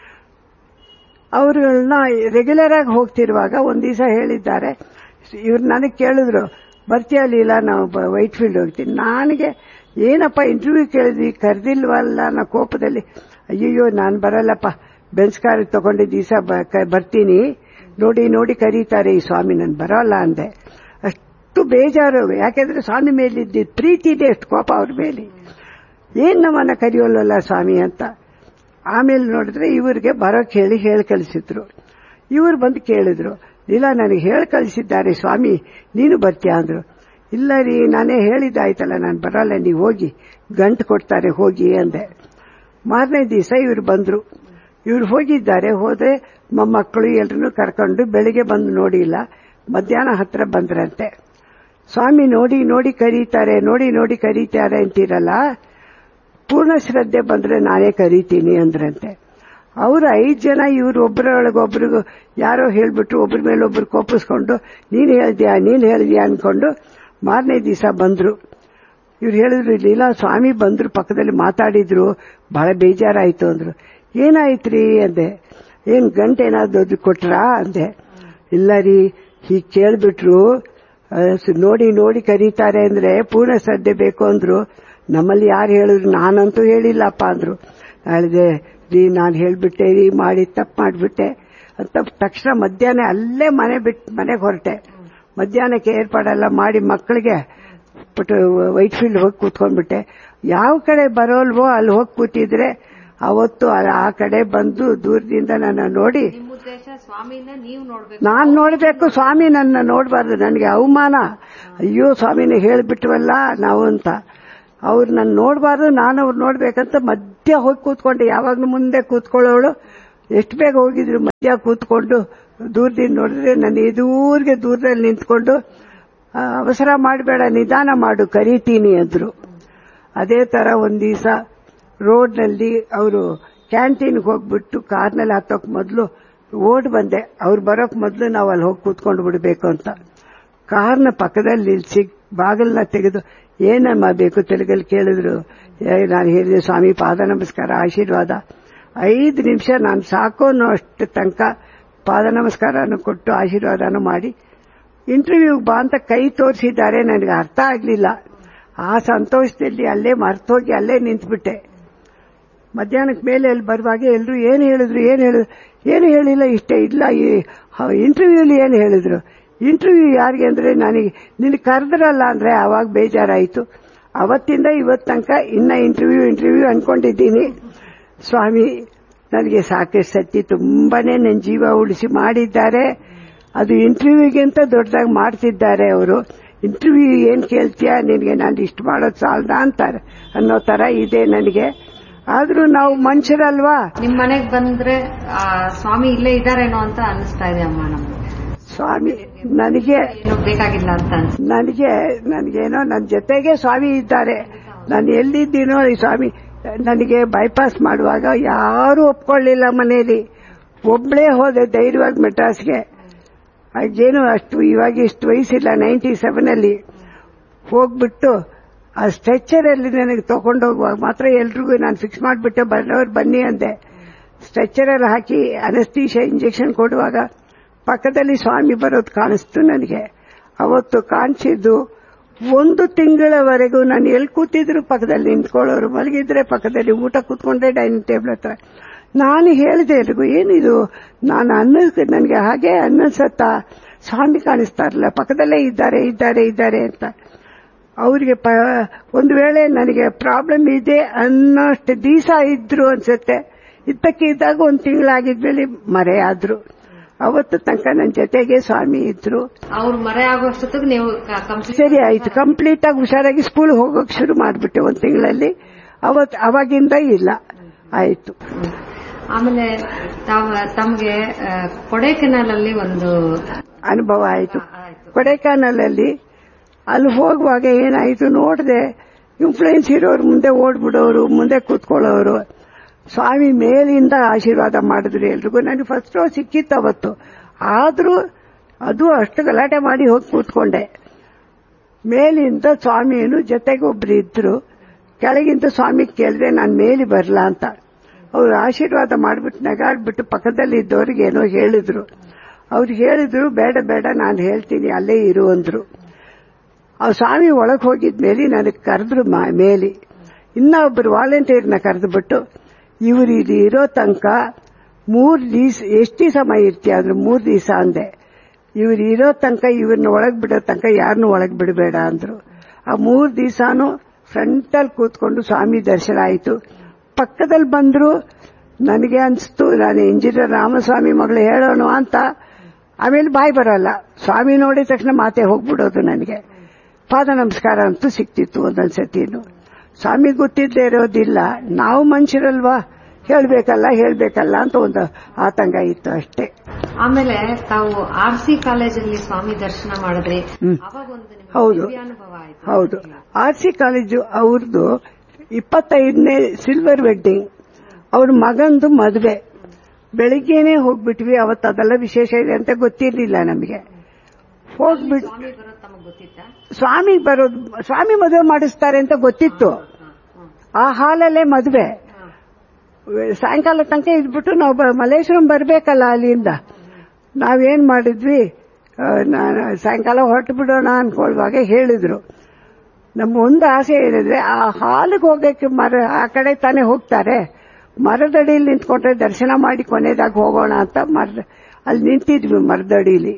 ಅವರುಗಳನ್ನ ರೆಗ್ಯುಲರ್ ಆಗಿ ಹೋಗ್ತಿರುವಾಗ ಒಂದ್ ದಿವಸ ಹೇಳಿದ್ದಾರೆ ಇವ್ರು ನನಗೆ ಕೇಳಿದ್ರು ಬರ್ತೀಯ ಲೀಲ ನಾವು ವೈಟ್ ಫೀಲ್ಡ್ ಹೋಗ್ತೀನಿ ನನಗೆ ಏನಪ್ಪ ಇಂಟರ್ವ್ಯೂ ಕೇಳಿದ್ವಿ ಕರೆದಿಲ್ವಲ್ಲ ನಾ ಕೋಪದಲ್ಲಿ ಅಯ್ಯಯ್ಯೋ ನಾನು ಬರಲ್ಲಪ್ಪ ಬೆನ್ಸ್ ಕಾರ್ ತಗೊಂಡಿದ್ದ ದಿವಸ ಬರ್ತೀನಿ ನೋಡಿ ನೋಡಿ ಕರೀತಾರೆ ಈ ಸ್ವಾಮಿ ನಾನು ಬರೋಲ್ಲ ಅಂದೆ ಅಷ್ಟು ಬೇಜಾರು ಯಾಕೆಂದ್ರೆ ಸ್ವಾಮಿ ಮೇಲಿದ್ದ ಪ್ರೀತಿ ಇದೆ ಎಷ್ಟು ಕೋಪ ಅವ್ರ ಮೇಲೆ ಏನ್ ನಮ್ಮನ್ನ ಕರೆಯೋಲ್ಲಲ್ಲ ಸ್ವಾಮಿ ಅಂತ ಆಮೇಲೆ ನೋಡಿದ್ರೆ ಇವರಿಗೆ ಬರೋಕ್ ಹೇಳಿ ಹೇಳಿ ಕಳಿಸಿದ್ರು ಇವರು ಬಂದು ಕೇಳಿದ್ರು ಇಲ್ಲ ನನಗೆ ಹೇಳಿ ಕಳಿಸಿದ್ದಾರೆ ಸ್ವಾಮಿ ನೀನು ಬರ್ತೀಯಾ ಅಂದ್ರು ಇಲ್ಲ ರೀ ನಾನೇ ಹೇಳಿದ್ದಾಯ್ತಲ್ಲ ನಾನು ಬರಲ್ಲ ನೀವು ಹೋಗಿ ಗಂಟು ಕೊಡ್ತಾರೆ ಹೋಗಿ ಅಂದೆ ಮಾರನೇ ದಿವಸ ಇವರು ಬಂದ್ರು ಇವ್ರು ಹೋಗಿದ್ದಾರೆ ಹೋದ್ರೆ ಮೊಮ್ಮಕ್ಕಳು ಎಲ್ರನ್ನೂ ಕರ್ಕೊಂಡು ಬೆಳಿಗ್ಗೆ ಬಂದು ನೋಡಿಲ್ಲ ಮಧ್ಯಾಹ್ನ ಹತ್ರ ಬಂದ್ರಂತೆ ಸ್ವಾಮಿ ನೋಡಿ ನೋಡಿ ಕರೀತಾರೆ ನೋಡಿ ನೋಡಿ ಕರೀತಾರೆ ಅಂತೀರಲ್ಲ ಪೂರ್ಣ ಶ್ರದ್ಧೆ ಬಂದ್ರೆ ನಾನೇ ಕರೀತೀನಿ ಅಂದ್ರಂತೆ ಅವರು ಐದು ಜನ ಇವ್ರು ಒಬ್ಬರೊಳಗೊಬ್ರಿಗೂ ಯಾರೋ ಹೇಳ್ಬಿಟ್ಟು ಒಬ್ಬರ ಮೇಲೆ ಒಬ್ರು ಕೋಪಿಸ್ಕೊಂಡು ನೀನ್ ಹೇಳ್ದ್ಯಾ ನೀನ್ ಹೇಳ್ದ್ಯಾ ಅನ್ಕೊಂಡು ಮಾರನೇ ದಿವಸ ಬಂದ್ರು ಇವ್ರು ಹೇಳಿದ್ರು ಲೀಲಾ ಸ್ವಾಮಿ ಬಂದ್ರು ಪಕ್ಕದಲ್ಲಿ ಮಾತಾಡಿದ್ರು ಬಹಳ ಬೇಜಾರಾಯ್ತು ಅಂದ್ರು ಏನಾಯ್ತ್ರಿ ಅಂದೆ ಏನ್ ಗಂಟೆ ಏನಾದ್ರು ಕೊಟ್ರಾ ಅಂದೆ ಇಲ್ಲ ರೀ ಹೀಗ್ ಕೇಳ್ಬಿಟ್ರು ನೋಡಿ ನೋಡಿ ಕರೀತಾರೆ ಅಂದ್ರೆ ಪೂರ್ಣ ಶ್ರದ್ಧೆ ಬೇಕು ಅಂದ್ರು ನಮ್ಮಲ್ಲಿ ಯಾರು ಹೇಳಿದ್ರು ನಾನಂತೂ ಹೇಳಿಲ್ಲಪ್ಪ ಅಂದ್ರು ಹೇಳಿದೆ ರೀ ನಾನು ಹೇಳ್ಬಿಟ್ಟೆ ರೀ ಮಾಡಿ ತಪ್ಪು ಮಾಡಿಬಿಟ್ಟೆ ಅಂತ ತಕ್ಷಣ ಮಧ್ಯಾಹ್ನ ಅಲ್ಲೇ ಮನೆ ಬಿಟ್ಟು ಮನೆಗೆ ಹೊರಟೆ ಮಧ್ಯಾಹ್ನಕ್ಕೆ ಏರ್ಪಾಡೆಲ್ಲ ಮಾಡಿ ಮಕ್ಕಳಿಗೆ ವೈಟ್ ಫೀಲ್ಡ್ ಹೋಗಿ ಕೂತ್ಕೊಂಡ್ಬಿಟ್ಟೆ ಯಾವ ಕಡೆ ಬರೋಲ್ವೋ ಅಲ್ಲಿ ಹೋಗಿ ಕೂತಿದ್ರೆ ಅವತ್ತು ಆ ಕಡೆ ಬಂದು ದೂರದಿಂದ ನನ್ನ ನೋಡಿ ನಿಮ್ಮ ಉದ್ದೇಶ ಸ್ವಾಮಿನ ನೀವು ನೋಡ್ಬೇಕು ನಾನ್ ನೋಡ್ಬೇಕು ಸ್ವಾಮಿ ನನ್ನ ನೋಡಬಾರ್ದು ನನಗೆ ಅವಮಾನ ಅಯ್ಯೋ ಸ್ವಾಮಿನ ಹೇಳ್ಬಿಟ್ವಲ್ಲ ನಾವು ಅಂತ ಅವ್ರು ನನ್ನ ನೋಡಬಾರ್ದು ನಾನು ಅವ್ರು ನೋಡ್ಬೇಕಂತ ಮಧ್ಯ ಹೋಗಿ ಕೂತ್ಕೊಂಡೆ ಯಾವಾಗ್ಲೂ ಮುಂದೆ ಕೂತ್ಕೊಳ್ಳೋಳು ಎಷ್ಟು ಬೇಗ ಹೋಗಿದ್ರು ಮಧ್ಯ ಕೂತ್ಕೊಂಡು ದೂರದಿಂದ ನೋಡಿದ್ರೆ ನನ್ನ ಎದುರಿಗೆ ದೂರದಲ್ಲಿ ನಿಂತ್ಕೊಂಡು ಆ, ಅವಸರ ಮಾಡಬೇಡ ನಿಧಾನ ಮಾಡು ಕರೀತೀನಿ ಅಂದ್ರು ಅದೇ ತರ ಒಂದ್ ದಿವಸ ರೋಡ್ನಲ್ಲಿ ಅವರು ಕ್ಯಾಂಟೀನ್ಗೆ ಹೋಗ್ಬಿಟ್ಟು ಕಾರ್ನಲ್ಲಿ ಹತ್ತೋಕ್ ಮೊದಲು ಓಡ್ ಬಂದೆ ಅವ್ರು ಬರೋಕ್ ಮೊದಲು ನಾವು ಅಲ್ಲಿ ಹೋಗಿ ಕೂತ್ಕೊಂಡು ಬಿಡಬೇಕು ಅಂತ ಕಾರ್ನ ಪಕ್ಕದಲ್ಲಿ ನಿಲ್ಸಿ ಬಾಗಿಲನ್ನ ತೆಗೆದು ಏನಮ್ಮ ಬೇಕು ತೆಲುಗಲ್ಲಿ ಕೇಳಿದ್ರು ಏ, ನಾನು ಹೇಳಿದೆ ಸ್ವಾಮಿ ಪಾದ ನಮಸ್ಕಾರ ಆಶೀರ್ವಾದ ಐದು ನಿಮಿಷ ನಾನು ಸಾಕು ಅನ್ನೋ ಅಷ್ಟು ತನಕ ಪಾದ ನಮಸ್ಕಾರನು ಕೊಟ್ಟು ಆಶೀರ್ವಾದನೂ ಮಾಡಿ ಇಂಟರ್ವ್ಯೂಗೆ ಬಾ ಅಂತ ಕೈ ತೋರಿಸಿದ್ದಾರೆ ನನಗೆ ಅರ್ಥ ಆಗಲಿಲ್ಲ ಆ ಸಂತೋಷದಲ್ಲಿ ಅಲ್ಲೇ ಮರ್ತೋಗಿ ಅಲ್ಲೇ ನಿಂತ್ಬಿಟ್ಟೆ ಮಧ್ಯಾಹ್ನಕ್ಕೆ ಮೇಲೆ ಅಲ್ಲಿ ಬರುವಾಗ ಎಲ್ಲರೂ ಏನು ಹೇಳಿದ್ರು ಏನು ಹೇಳಿದ್ರು ಏನು ಹೇಳಿಲ್ಲ ಇಷ್ಟೇ ಇಲ್ಲ ಈ ಇಂಟರ್ವ್ಯೂಲಿ ಏನು ಹೇಳಿದ್ರು ಇಂಟರ್ವ್ಯೂ ಯಾರಿಗೆ ಅಂದ್ರೆ ನನಗೆ ನಿನಗೆ ಕರೆದ್ರಲ್ಲ ಅಂದ್ರೆ ಅವಾಗ ಬೇಜಾರಾಯಿತು ಅವತ್ತಿಂದ ಇವತ್ತು ತನಕ ಇನ್ನ ಇಂಟರ್ವ್ಯೂ ಇಂಟರ್ವ್ಯೂ ಅನ್ಕೊಂಡಿದ್ದೀನಿ ಸ್ವಾಮಿ ನನಗೆ ಸಾಕಷ್ಟು ಸತಿ ತುಂಬಾನೇ ನನ್ನ ಜೀವ ಉಳಿಸಿ ಮಾಡಿದ್ದಾರೆ ಅದು ಇಂಟರ್ವ್ಯೂಗಿಂತ ದೊಡ್ಡದಾಗಿ ಮಾಡ್ತಿದ್ದಾರೆ ಅವರು ಇಂಟರ್ವ್ಯೂ ಏನ್ ಕೇಳ್ತೀಯಾ ನಿನಗೆ ನಾನು ಇಷ್ಟು ಮಾಡೋದು ಸಾಲದ ಅಂತಾರೆ ಅನ್ನೋ ತರ ಇದೆ ನನಗೆ ಆದ್ರೂ ನಾವು ಮನುಷ್ಯರಲ್ವಾ ನಿಮ್ ಮನೆಗ್ ಬಂದ್ರೆ ಆ, ಸ್ವಾಮಿ ಇಲ್ಲೇ ಇದಾರೇನೋ ಅಂತ ಅನಿಸ್ತಾ ಇದೆ ಅಮ್ಮ ನಮ್ಗೆ ಸ್ವಾಮಿ ನನಗೆ ಏನೋ ಬೇಕಾಗಿಲ್ಲ ಅಂತ ಅನ್ಸ್ ನನಗೆ ನನಗೇನೋ ನನ್ನ ಜೊತೆಗೆ ಸ್ವಾಮಿ ಇದ್ದಾರೆ ನಾನು ಎಲ್ಲಿದ್ದೀನೋ ಈ ಸ್ವಾಮಿ ನನಗೆ ಬೈಪಾಸ್ ಮಾಡುವಾಗ ಯಾರೂ ಒಪ್ಕೊಳ್ಳಿಲ್ಲ ಮನೆಯಲ್ಲಿ ಒಬ್ಬಳೇ ಹೋದೆ ಧೈರ್ಯವಾಗಿ ಮೆಡ್ರಾಸ್ಗೆ ಆಗೇನು ಅಷ್ಟು ಇವಾಗ ಇಷ್ಟು ವಯಸ್ಸಿಲ್ಲ ನೈಂಟಿ ಸೆವೆನ್ ಅಲ್ಲಿ ಹೋಗ್ಬಿಟ್ಟು ಆ ಸ್ಟ್ರೆಚರ್ ಅಲ್ಲಿ ನನಗೆ ತಗೊಂಡೋಗುವಾಗ ಮಾತ್ರ ಎಲ್ರಿಗೂ ನಾನು ಫಿಕ್ಸ್ ಮಾಡಿಬಿಟ್ಟೆ ಬರೋರು ಬನ್ನಿ ಅಂದೆ ಸ್ಟ್ರೆಚರ್ ಅಲ್ಲಿ ಹಾಕಿ ಅನಸ್ತೀಶ ಇಂಜೆಕ್ಷನ್ ಕೊಡುವಾಗ ಪಕ್ಕದಲ್ಲಿ ಸ್ವಾಮಿ ಬರೋದು ಕಾಣಿಸ್ತು ನನಗೆ ಅವತ್ತು ಕಾಣಿಸಿದ್ದು ಒಂದು ತಿಂಗಳವರೆಗೂ ನಾನು ಎಲ್ಲಿ ಕೂತಿದ್ರು ಪಕ್ಕದಲ್ಲಿ ನಿಂತ್ಕೊಳ್ಳೋರು ಮಲಗಿದ್ರೆ ಪಕ್ಕದಲ್ಲಿ ಊಟ ಕೂತ್ಕೊಂಡೆ ಡೈನಿಂಗ್ ಟೇಬಲ್ ಹತ್ರ ನಾನು ಹೇಳಿದೆ ಎಲ್ರಿಗೂ ಏನಿದು ನಾನು ಅನ್ನ ನನಗೆ ಹಾಗೆ ಅನ್ನಿಸತ್ತ ಸ್ವಾಮಿ ಕಾಣಿಸ್ತಾರಲ್ಲ ಪಕ್ಕದಲ್ಲೇ ಇದ್ದಾರೆ ಇದ್ದಾರೆ ಇದ್ದಾರೆ ಅಂತ ಅವರಿಗೆ ಪ ಒಂದು ವೇಳೆ ನನಗೆ ಪ್ರಾಬ್ಲಮ್ ಇದೆ ಅನ್ನೋಷ್ಟು ದಿವಸ ಇದ್ರು ಅನ್ಸುತ್ತೆ ಇದ್ದಕ್ಕೆ ಇದ್ದಾಗ ಒಂದು ತಿಂಗಳಾಗಿದ್ಮೇಲೆ ಮರೆ ಆದ್ರು ಅವತ್ತು ತನಕ ನನ್ನ ಜೊತೆಗೆ ಸ್ವಾಮಿ ಇದ್ರು ಅವ್ರು ಮರೆ ಆಗೋಷ್ಟೊತ್ತಿಗೆ ನೀವು ಕಂಪ್ಲೀಟ್ ಸರಿ ಆಯ್ತು ಕಂಪ್ಲೀಟ್ ಆಗಿ ಹುಷಾರಾಗಿ ಸ್ಕೂಲ್ ಹೋಗೋಕೆ ಶುರು ಮಾಡಿಬಿಟ್ಟೆ ಒಂದು ತಿಂಗಳಲ್ಲಿ ಅವತ್ ಅವಾಗಿಂದ ಇಲ್ಲ ಆಯ್ತು ಆಮೇಲೆ ತಾವ್ ತಮ್ಗೆ ಆ, ಕೊಡೈಕೆನಾಲಲ್ಲಿ ಒಂದು ಅನುಭವ ಆಯ್ತು ಆಯ್ತು ಕೊಡೈಕಾನಲಲ್ಲಿ ಅಲ್ಲಿ ಹೋಗುವಾಗ ಏನಾಯ್ತು ನೋಡಿದೆ ಇನ್ಫ್ಲೂಯೆನ್ಸ್ ಇರೋರು ಮುಂದೆ ಓಡ್ಬಿಡೋರು ಮುಂದೆ ಕೂತ್ಕೊಳ್ಳೋರು ಸ್ವಾಮಿ ಮೇಲಿಂದ ಆಶೀರ್ವಾದ ಮಾಡಿದ್ರು ಎಲ್ರಿಗೂ ನನಗೆ ಫಸ್ಟ್ ರೋ ಸಿಕ್ಕಿತ್ತು ಅವತ್ತು ಆದ್ರೂ ಅದು ಅಷ್ಟು ಗಲಾಟೆ ಮಾಡಿ ಹೋಗಿ ಕೂತ್ಕೊಂಡೆ ಮೇಲಿಂದ ಸ್ವಾಮಿಯನ್ನು ಜೊತೆಗೆ ಒಬ್ರು ಇದ್ರು ಕೆಳಗಿಂದ ಸ್ವಾಮಿ ಕೇಳಿದ್ರೆ ನಾನು ಮೇಲೆ ಬರಲ್ಲ ಅಂತ ಅವ್ರು ಆಶೀರ್ವಾದ ಮಾಡ್ಬಿಟ್ಟು ನಗಾಡ್ಬಿಟ್ಟು ಪಕ್ಕದಲ್ಲಿ ಇದ್ದವ್ರಿಗೆ ಏನೋ ಹೇಳಿದ್ರು ಅವ್ರು ಹೇಳಿದ್ರು ಬೇಡ ಬೇಡ ನಾನು ಹೇಳ್ತೀನಿ ಅಲ್ಲೇ ಇರು ಅಂದ್ರು ಆ ಸ್ವಾಮಿ ಒಳಗೆ ಹೋಗಿದ್ಮೇಲೆ ನನಗೆ ಕರೆದ್ರು ಮೇಲಿ ಇನ್ನೊಬ್ರು ವಾಲಂಟಿಯರ್ನ ಕರೆದ್ಬಿಟ್ಟು ಇವ್ರು ಇಲ್ಲಿ ಇರೋ ತನಕ ಮೂರ್ ದಿವಸ ಎಷ್ಟು ದಿವಸ ಇರ್ತೀಯ ಅಂದ್ರೆ ಮೂರ್ ದಿವಸ ಅಂದೆ ಇವ್ರು ಇರೋ ತನಕ ಇವ್ರನ್ನ ಒಳಗ್ ಬಿಡೋ ತನಕ ಯಾರನ್ನೂ ಒಳಗ್ ಬಿಡಬೇಡ ಅಂದ್ರು ಆ ಮೂರ್ ದಿವಸನೂ ಫ್ರಂಟಲ್ಲಿ ಕೂತ್ಕೊಂಡು ಸ್ವಾಮಿ ದರ್ಶನ ಆಯಿತು ಪಕ್ಕದಲ್ಲಿ ಬಂದ್ರು ನನಗೆ ಅನ್ಸ್ತು ನಾನು ಇಂಜಿನಿಯರ್ ರಾಮಸ್ವಾಮಿ ಮಗಳು ಹೇಳೋಣ ಅಂತ ಆಮೇಲೆ ಬಾಯಿ ಬರಲ್ಲ ಸ್ವಾಮಿ ನೋಡಿದ ತಕ್ಷಣ ಮಾತೆ ಹೋಗ್ಬಿಡೋದು ನನಗೆ ಪಾದ ನಮಸ್ಕಾರ ಅಂತೂ ಸಿಕ್ತಿತ್ತು ಒಂದೊಂದ್ ಸತಿನು ಸ್ವಾಮಿ ಗೊತ್ತಿದ್ದೇ ಇರೋದಿಲ್ಲ ನಾವು ಮನುಷ್ಯರಲ್ವಾ ಹೇಳ್ಬೇಕಲ್ಲ ಹೇಳ್ಬೇಕಲ್ಲ ಅಂತ ಒಂದು ಆತಂಕ ಇತ್ತು ಅಷ್ಟೇ ಆಮೇಲೆ ತಾವು ಆರ್ ಸಿ ಕಾಲೇಜಲ್ಲಿ ಸ್ವಾಮಿ ದರ್ಶನ ಮಾಡಿದ್ರಿ ಹ್ಮ್. ಅವಾಗ ಒಂದು ನಿಮ್ಗೆ ಹೌದು. ದಿವ್ಯ ಅನುಭವ ಆಯ್ತು ಹೌದು ಆರ್ ಸಿ ಕಾಲೇಜು ಅವ್ರದ್ದು ಇಪ್ಪತ್ತೈದನೇ ಸಿಲ್ವರ್ ವೆಡ್ಡಿಂಗ್ ಅವ್ರ ಮಗಂದು ಮದುವೆ ಬೆಳಿಗ್ಗೆನೆ ಹೋಗ್ಬಿಟ್ವಿ ಅವತ್ತು ಅದೆಲ್ಲ ವಿಶೇಷ ಇದೆ ಅಂತ ಗೊತ್ತಿರ್ಲಿಲ್ಲ ನಮಗೆ ಹೋಗ್ಬಿಟ್ಟು ಸ್ವಾಮಿ ಬರೋದು ತಮಗ್ ಗೊತ್ತಿತ್ತಾ ಸ್ವಾಮಿ ಬರೋದು ಸ್ವಾಮಿ ಮದುವೆ ಮಾಡಿಸ್ತಾರೆ ಅಂತ ಗೊತ್ತಿತ್ತು ಆ ಹಾಲಲ್ಲೇ ಮದುವೆ ಸಾಯಂಕಾಲ ತನಕ ಇದ್ಬಿಟ್ಟು ನಾವು ಬ- ಮಲ್ಲೇಶ್ವರಂ ಬರಬೇಕಲ್ಲ ಅಲ್ಲಿಂದ ನಾವೇನ್ ಮಾಡಿದ್ವಿ ಆ, ನಾನು ಸಾಯಂಕಾಲ ಹೊರಟು ಬಿಡೋಣ ಅನ್ಕೊಳ್ಳುವಾಗ ಹೇಳಿದ್ರು ನಮ್ಮ ಒಂದು ಆಸೆ ಏನಿದ್ರೆ ಆ ಹಾಲಿಗೆ ಹೋಗಕ್ಕೆ ಮರ ಆ ಕಡೆ ತಾನೇ ಹೋಗ್ತಾರೆ ಮರದಡಿಯಲ್ಲಿ ನಿಂತ್ಕೊಂಡ್ರೆ ದರ್ಶನ ಮಾಡಿ ಕೊನೆದಾಗ ಹೋಗೋಣ ಅಂತ ಮರ ಅಲ್ಲಿ ನಿಂತಿದ್ವಿ ಮರದಡಿಲಿ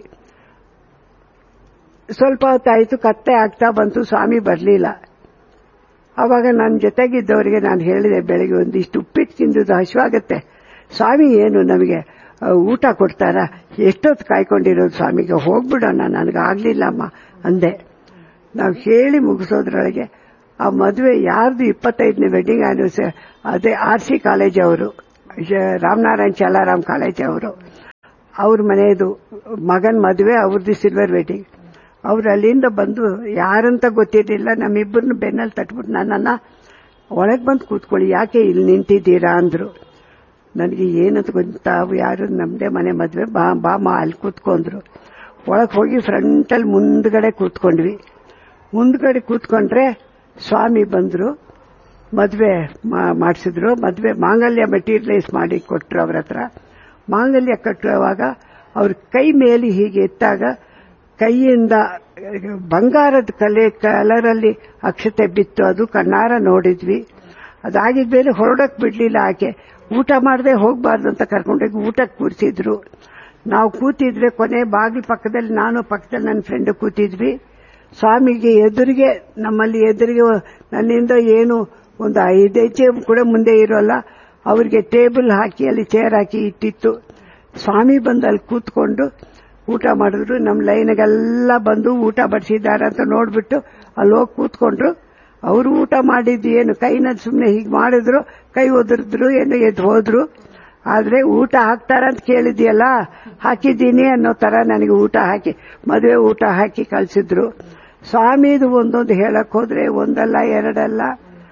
ಸ್ವಲ್ಪ ಹೊತ್ತಾಯ್ತು ಕತ್ತೆ ಆಗ್ತಾ ಬಂತು ಸ್ವಾಮಿ ಬರಲಿಲ್ಲ ಅವಾಗ ನನ್ನ ಜೊತೆಗಿದ್ದವರಿಗೆ ನಾನು ಹೇಳಿದೆ ಬೆಳಗ್ಗೆ ಒಂದಿಷ್ಟು ಉಪ್ಪಿಟ್ಟು ತಿಂದುದು ಹಶ್ವಾಗತ್ತೆ ಸ್ವಾಮಿ ಏನು ನಮಗೆ ಆ, ಊಟ ಕೊಡ್ತಾರ ಎಷ್ಟೊತ್ತು ಕಾಯ್ಕೊಂಡಿರೋದು ಸ್ವಾಮಿಗೆ ಹೋಗ್ಬಿಡೋಣ ನನಗಾಗ್ಲಿಲ್ಲಮ್ಮ ಅಂದೆ ನಾವು ಹೇಳಿ ಮುಗಿಸೋದ್ರೊಳಗೆ ಆ ಮದುವೆ ಯಾರ್ದು ಇಪ್ಪತ್ತೈದನೇ ವೆಡ್ಡಿಂಗ್ ಆನಿವರ್ಸರಿ ಅದೇ ಆರ್ ಸಿ ಕಾಲೇಜ್ ಅವರು ರಾಮನಾರಾಯಣ್ ಚಲಾರಾಮ್ ಕಾಲೇಜ್ ಅವರು ಅವ್ರ ಮನೆಯದು ಮಗನ್ ಮದುವೆ ಅವ್ರದ್ದು ಸಿಲ್ವರ್ ವೆಡ್ಡಿಂಗ್ ಅವ್ರು ಅಲ್ಲಿಂದ ಬಂದು ಯಾರಂತ ಗೊತ್ತಿರಲಿಲ್ಲ ನಮ್ಮಿಬ್ಬರನ್ನು ಬೆನ್ನಲ್ಲಿ ತಟ್ಬಿಟ್ಟು ನನ್ನನ್ನ ಒಳಗೆ ಬಂದು ಕೂತ್ಕೊಳ್ಳಿ ಯಾಕೆ ಇಲ್ಲಿ ನಿಂತಿದ್ದೀರಾ ಅಂದ್ರು ನನಗೆ ಏನಂತ ಗೊತ್ತಾ ಅವು ಯಾರು ನಮ್ದೇ ಮನೆ ಮದುವೆ ಬಾ ಬಾಮ ಅಲ್ಲಿ ಕೂತ್ಕೊಂಡ್ರು ಒಳಗೆ ಹೋಗಿ ಫ್ರಂಟಲ್ಲಿ ಮುಂದ್ಗಡೆ ಕೂತ್ಕೊಂಡ್ವಿ ಮುಂದ್ಗಡೆ ಕೂತ್ಕೊಂಡ್ರೆ ಸ್ವಾಮಿ ಬಂದ್ರು ಮದುವೆ ಮಾಡಿಸಿದ್ರು ಮದುವೆ ಮಾಂಗಲ್ಯ ಮೆಟೀರಿಯಲೈಸ್ ಮಾಡಿ ಕೊಟ್ರು ಅವ್ರ ಹತ್ರ ಮಾಂಗಲ್ಯ ಕಟ್ಟುವಾಗ ಅವ್ರ ಕೈ ಮೇಲೆ ಹೀಗೆ ಎತ್ತಾಗ ಕೈಯಿಂದ ಬಂಗಾರದ ಕಲೆ ಕಲರಲ್ಲಿ ಅಕ್ಷತೆ ಬಿತ್ತು ಅದು ಕಣ್ಣಾರ ನೋಡಿದ್ವಿ ಅದಾಗಿದ್ಮೇಲೆ ಹೊರಡಕ್ ಬಿಡ್ಲಿಲ್ಲ ಆಕೆ ಊಟ ಮಾಡದೆ ಹೋಗ್ಬಾರ್ದು ಅಂತ ಕರ್ಕೊಂಡೋಗಿ ಊಟಕ್ಕೆ ಕೂರಿಸಿದ್ರು ನಾವು ಕೂತಿದ್ರೆ ಕೊನೆ ಬಾಗಿಲು ಪಕ್ಕದಲ್ಲಿ ನಾನು ಪಕ್ಕದಲ್ಲಿ ನನ್ನ ಫ್ರೆಂಡ್ ಕೂತಿದ್ವಿ ಸ್ವಾಮಿಗೆ ಎದುರಿಗೆ ನಮ್ಮಲ್ಲಿ ಎದುರಿಗೆ ನನ್ನಿಂದ ಏನು ಒಂದು ಐದು ಹೆಜ್ಜೆ ಕೂಡ ಮುಂದೆ ಇರೋಲ್ಲ ಅವರಿಗೆ ಟೇಬಲ್ ಹಾಕಿ ಅಲ್ಲಿ ಚೇರ್ ಹಾಕಿ ಇಟ್ಟಿತ್ತು ಸ್ವಾಮಿ ಬಂದು ಅಲ್ಲಿ ಕೂತ್ಕೊಂಡು ಊಟ ಮಾಡಿದ್ರು ನಮ್ಮ ಲೈನ್ಗೆಲ್ಲ ಬಂದು ಊಟ ಬಡಿಸಿದ್ದಾರೆ ಅಂತ ನೋಡ್ಬಿಟ್ಟು ಅಲ್ಲಿ ಹೋಗಿ ಕೂತ್ಕೊಂಡ್ರು ಅವರು ಊಟ ಮಾಡಿದ್ದು ಏನು ಕೈನ ಸುಮ್ಮನೆ ಹೀಗೆ ಮಾಡಿದ್ರು ಕೈ ಒದರಿದ್ರು ಏನೋ ಎದ್ದು ಹೋದ್ರು ಆದ್ರೆ ಊಟ ಹಾಕ್ತಾರಂತ ಕೇಳಿದ್ಯಲ್ಲ ಹಾಕಿದ್ದೀನಿ ಅನ್ನೋ ತರ ನನಗೆ ಊಟ ಹಾಕಿ ಮದುವೆ ಊಟ ಹಾಕಿ ಕಳ್ಸಿದ್ರು ಸ್ವಾಮಿದು ಒಂದೊಂದು ಹೇಳಕ್ ಹೋದ್ರೆ ಒಂದಲ್ಲ ಎರಡಲ್ಲ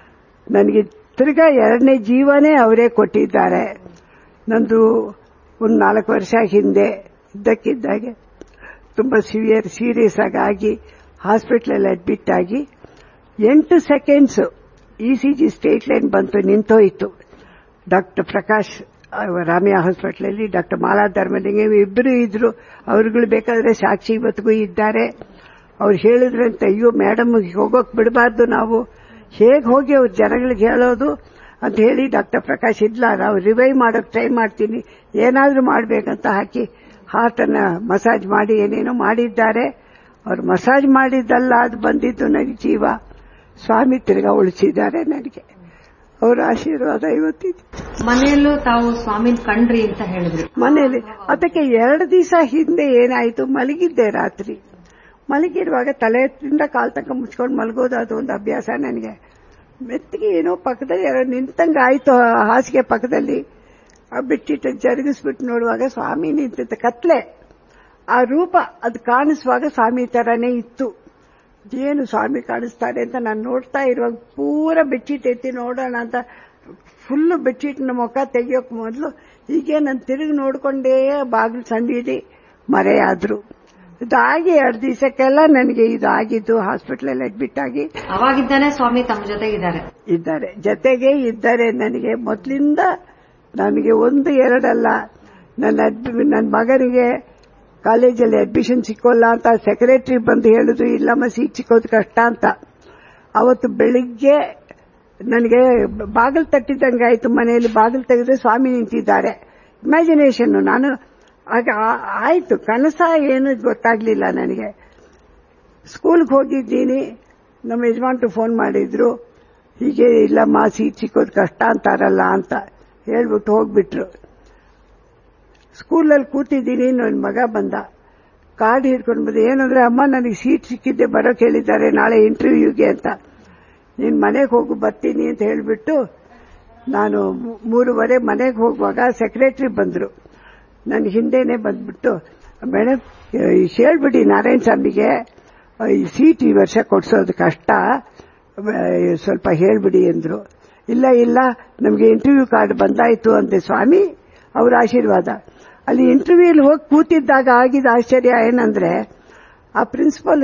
ನನಗೆ ತಿರ್ಗಾ ಎರಡನೇ ಜೀವನೇ ಅವರೇ ಕೊಟ್ಟಿದ್ದಾರೆ ನಂದು ಒಂದು ನಾಲ್ಕು ವರ್ಷ ಹಿಂದೆ ಇದ್ದಕ್ಕಿದ್ದಾಗೆ ತುಂಬಾ ಸಿವಿಯರ್ ಸೀರಿಯಸ್ ಆಗಿ ಹಾಸ್ಪಿಟ್ಲಲ್ಲಿ ಅಡ್ಮಿಟ್ ಆಗಿ ಎಂಟು seconds E C G straight line ಬಂತು ನಿಂತೋಯ್ತು ಡಾಕ್ಟರ್ ಪ್ರಕಾಶ್ ಅಹ್, ರಾಮಿಯಾ ಹಾಸ್ಪಿಟ್ಲಲ್ಲಿ ಡಾಕ್ಟರ್ ಮಾಲಾ ಧರ್ಮಲಿಂಗ ಇಬ್ಬರು ಇದ್ರು ಅವ್ರುಗಳು ಬೇಕಾದ್ರೆ ಸಾಕ್ಷಿ ಇವತ್ತಿಗೂ ಇದ್ದಾರೆ ಅವ್ರು ಹೇಳಿದ್ರಂತೆ ಅಯ್ಯೋ ಮೇಡಮ್ ಹೋಗೋಕ್ ಬಿಡಬಾರ್ದು ನಾವು ಹೇಗೆ ಹೋಗಿ ಅವ್ರ ಜನಗಳಿಗೆ ಹೇಳೋದು ಅಂತ ಹೇಳಿ ಡಾಕ್ಟರ್ ಪ್ರಕಾಶ್ ಇಲ್ಲ ನಾವು ರಿವೈವ್ ಮಾಡೋಕೆ ಟ್ರೈ ಮಾಡ್ತೀನಿ ಏನಾದ್ರೂ ಮಾಡ್ಬೇಕಂತ ಹಾಕಿ ಹಾರ್ಟ್ ಅನ್ನ ಮಸಾಜ್ ಮಾಡಿ ಏನೇನೋ ಮಾಡಿದ್ದಾರೆ ಅವ್ರು ಮಸಾಜ್ ಮಾಡಿದ್ದಲ್ಲ ಅದು ಬಂದಿದ್ದು ನನಗೆ ಜೀವ ಸ್ವಾಮಿ ತಿರ್ಗಾ ಉಳಿಸಿದ್ದಾರೆ ನನಗೆ ಅವರ ಆಶೀರ್ವಾದ ಇವತ್ತಿದೆ ಮನೆಯಲ್ಲೂ ತಾವು ಸ್ವಾಮಿನ ಕಂಡ್ರಿ ಅಂತ ಹೇಳಿದ್ರಿ ಮನೆಯಲ್ಲಿ ಅದಕ್ಕೆ ಎರಡು ದಿವಸ ಹಿಂದೆ ಏನಾಯ್ತು ಮಲಗಿದ್ದೆ ರಾತ್ರಿ ಮಲಗಿರುವಾಗ ತಲೆಯಿಂದ ಕಾಲ್ ತನಕ ಮುಚ್ಕೊಂಡು ಮಲಗೋದು ಅದು ಒಂದು ಅಭ್ಯಾಸ ನನಗೆ ಮೆತ್ತಿಗೆ ಏನೋ ಪಕ್ಕದಲ್ಲಿ ಯಾರೋ ನಿಂತಂಗ ಆಯ್ತು ಆ ಹಾಸಿಗೆ ಪಕ್ಕದಲ್ಲಿ ಆ ಬಿಟ್ಟಿಟ್ಟು ಜರುಗಿಸ್ಬಿಟ್ಟು ನೋಡುವಾಗ ಸ್ವಾಮಿ ನಿಂತಿದ್ದ ಕತ್ಲೆ ಆ ರೂಪ ಅದು ಕಾಣಿಸುವಾಗ ಸ್ವಾಮಿ ತರನೇ ಇತ್ತು ಏನು ಸ್ವಾಮಿ ಕಾಣಿಸ್ತಾರೆ ಅಂತ ನಾನು ನೋಡ್ತಾ ಇರುವಾಗ ಪೂರ ಬೆಡ್ಶೀಟ್ ಎತ್ತಿ ನೋಡೋಣ ಅಂತ ಫುಲ್ ಬೆಡ್ಶೀಟ್ನ ಮುಖ ತೆಗಿಯೋಕ್ ಮೊದಲು ಹೀಗೆ ನಾನು ತಿರುಗಿ ನೋಡ್ಕೊಂಡೇ ಬಾಗಿಲು ಸಂದಿದಿ ಮರೆಯಾದ್ರು ಇದಾಗಿ ಎರಡು ದಿವಸಕ್ಕೆಲ್ಲ ನನಗೆ ಇದು ಆಗಿದ್ದು ಹಾಸ್ಪಿಟಲ್ ಅಡ್ಮಿಟ್ ಆಗಿ ಅವಾಗಿದ್ದಾನೆ ಸ್ವಾಮಿ ತಮ್ಮ ಜೊತೆಗಿದ್ದಾರೆ ಇದ್ದಾರೆ ಜೊತೆಗೆ ಇದ್ದಾರೆ ನನಗೆ ಮೊದಲಿಂದ ನನಗೆ ಒಂದು ಎರಡಲ್ಲ ನನ್ನ ಅಡ್ಮಿ- ನನ್ನ ಮಗನಿಗೆ ಕಾಲೇಜಲ್ಲಿ ಅಡ್ಮಿಷನ್ ಸಿಕ್ಕೋಲ್ಲ ಅಂತ ಸೆಕ್ರೆಟರಿ ಬಂದು ಹೇಳಿದ್ರು ಇಲ್ಲಮ್ಮ ಸೀಟ್ ಸಿಕ್ಕೋದು ಕಷ್ಟ ಅಂತ ಅವತ್ತು ಬೆಳಿಗ್ಗೆ ನನಗೆ ಬಾಗಿಲು ತಟ್ಟಿದ್ದಂಗೆ ಆಯ್ತು ಮನೆಯಲ್ಲಿ ಬಾಗಿಲು ತೆಗೆದ್ರೆ ಸ್ವಾಮಿ ನಿಂತಿದ್ದಾರೆ ಇಮ್ಯಾಜಿನೇಷನ್ ನಾನು ಆಗ ಆ- ಆಯ್ತು ಕನಸ ಏನು ಗೊತ್ತಾಗ್ಲಿಲ್ಲ ನನಗೆ ಸ್ಕೂಲ್ಗೆ ಹೋಗಿದ್ದೀನಿ ನಮ್ಮ ಯಜಮಾನ್ರು ಫೋನ್ ಮಾಡಿದ್ರು ಹೀಗೆ ಇಲ್ಲಮ್ಮ ಸೀಟ್ ಸಿಕ್ಕೋದು ಕಷ್ಟ ಅಂತಾರಲ್ಲ ಅಂತ ಹೇಳ್ಬಿಟ್ಟು ಹೋಗ್ಬಿಟ್ರು ಸ್ಕೂಲಲ್ಲಿ ಕೂತಿದ್ದೀನಿ ನನ್ನ ಮಗ ಬಂದ ಕಾರ್ಡ್ ಹಿಡ್ಕೊಂಡು ಬಂದ ಏನಂದ್ರೆ ಅಮ್ಮ ನನಗೆ ಸೀಟ್ ಸಿಕ್ಕಿದ್ದೆ ಬರೋಕೆ ಹೇಳಿದ್ದಾರೆ ನಾಳೆ ಇಂಟರ್ವ್ಯೂಗೆ ಅಂತ ನೀನು ಮನೆಗೆ ಹೋಗು ಬರ್ತೀನಿ ಅಂತ ಹೇಳಿಬಿಟ್ಟು ನಾನು ಮೂ- ಮೂರುವರೆ ಮನೆಗೆ ಹೋಗುವಾಗ ಸೆಕ್ರೆಟರಿ ಬಂದರು ನನ್ನ ಹಿಂದೆನೆ ಬಂದ್ಬಿಟ್ಟು ಮೇಡಮ್ ಹೇಳ್ಬಿಡಿ ನಾರಾಯಣ ಸ್ವಾಮಿಗೆ ಈ ಸೀಟ್ ಈ ವರ್ಷ ಕೊಡ್ಸೋದು ಕಷ್ಟ ಆ, ಸ್ವಲ್ಪ ಹೇಳ್ಬಿಡಿ ಎಂದ್ರು ಇಲ್ಲ ಇಲ್ಲ ನಮಗೆ ಇಂಟರ್ವ್ಯೂ ಕಾರ್ಡ್ ಬಂದಾಯ್ತು ಅಂತೆ ಸ್ವಾಮಿ ಅವರ ಆಶೀರ್ವಾದ ಅಲ್ಲಿ ಇಂಟರ್ವ್ಯೂಲಿ ಹೋಗಿ ಕೂತಿದ್ದಾಗ ಆಗಿದ ಆಶ್ಚರ್ಯ ಏನಂದ್ರೆ ಆ ಪ್ರಿನ್ಸಿಪಲ್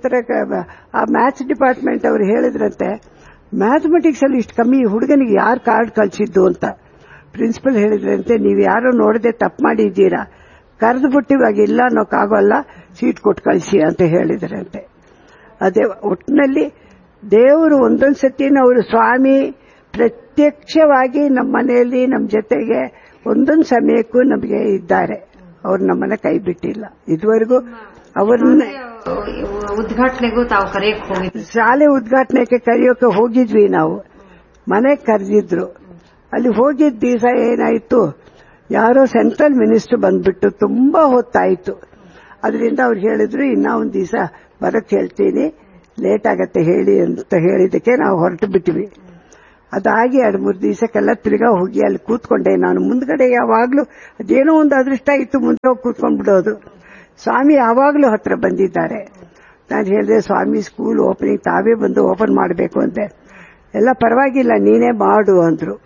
ಆ ಮ್ಯಾಥ್ಸ್ ಡಿಪಾರ್ಟ್ಮೆಂಟ್ ಅವರು ಹೇಳಿದ್ರಂತೆ ಮ್ಯಾಥಮೆಟಿಕ್ಸ್ ಅಲ್ಲಿ ಇಷ್ಟು ಕಮ್ಮಿ ಹುಡುಗನಿಗೆ ಯಾರು ಕಾರ್ಡ್ ಕಳ್ಸಿದ್ದು ಅಂತ ಪ್ರಿನ್ಸಿಪಲ್ ಹೇಳಿದ್ರಂತೆ ನೀವು ಯಾರೋ ನೋಡದೆ ತಪ್ಪು ಮಾಡಿದ್ದೀರಾ ಕರೆದು ಬಿಟ್ಟು ಇವಾಗ ಇಲ್ಲ ಅನ್ನೋಕ್ಕಾಗೋಲ್ಲ ಸೀಟ್ ಕೊಟ್ಟು ಕಳಿಸಿ ಅಂತ ಹೇಳಿದ್ರಂತೆ ಅದೇ ಒಟ್ಟಿನಲ್ಲಿ ದೇವರು ಒಂದೊಂದು ಸತಿನ ಅವರು ಸ್ವಾಮಿ ಪ್ರತ್ಯಕ್ಷವಾಗಿ ನಮ್ಮ ಮನೆಯಲ್ಲಿ ನಮ್ಮ ಜೊತೆಗೆ ಒಂದೊಂದು ಸಮಯಕ್ಕೂ ನಮಗೆ ಇದ್ದಾರೆ ಅವ್ರು ನಮ್ಮನ್ನ ಕೈ ಬಿಟ್ಟಿಲ್ಲ ಇದುವರೆಗೂ ಅವ್ರನ್ನ ಉದ್ಘಾಟನೆಗೂ ತಾವು ಕರೆಯಕ್ ಹೋಗಿದ್ರಿ ಶಾಲೆ ಉದ್ಘಾಟನೆಗೆ ಕರೆಯೋಕೆ ಹೋಗಿದ್ವಿ ನಾವು ಮನೆಗೆ ಕರೆದಿದ್ರು ಅಲ್ಲಿ ಹೋಗಿದ್ದ ದಿವಸ ಏನಾಯ್ತು ಯಾರೋ ಸೆಂಟ್ರಲ್ ಮಿನಿಸ್ಟರ್ ಬಂದ್ಬಿಟ್ಟು ತುಂಬಾ ಹೊತ್ತಾಯ್ತು ಅದರಿಂದ ಅವ್ರು ಹೇಳಿದ್ರು ಇನ್ನ ಒಂದ್ ದಿವಸ ಬರಕ್ ಹೇಳ್ತೀನಿ ಲೇಟ್ ಆಗತ್ತೆ ಹೇಳಿ ಅಂತ ಹೇಳಿದಕ್ಕೆ ನಾವು ಹೊರಟು ಬಿಟ್ವಿ ಅದಾಗಿ ಎರಡು ಮೂರು ದಿವಸಕ್ಕೆಲ್ಲ ತಿರ್ಗಾ ಹೋಗಿ ಅಲ್ಲಿ ಕೂತ್ಕೊಂಡೆ ನಾನು ಮುಂದ್ಗಡೆ ಯಾವಾಗ್ಲೂ ಅದೇನೋ ಒಂದು ಅದೃಷ್ಟ ಇತ್ತು ಮುಂದೆ ಹೋಗಿ ಕೂತ್ಕೊಂಡ್ಬಿಡೋದು ಸ್ವಾಮಿ ಯಾವಾಗ್ಲೂ ಹತ್ರ ಬಂದಿದ್ದಾರೆ ನಾನು ಹೇಳಿದೆ ಸ್ವಾಮಿ ಸ್ಕೂಲ್ ಓಪನಿಂಗ್ ತಾವೇ ಬಂದು ಓಪನ್ ಮಾಡಬೇಕು ಅಂತೆ ಎಲ್ಲ ಪರವಾಗಿಲ್ಲ ನೀನೇ ಮಾಡು ಅಂದ್ರು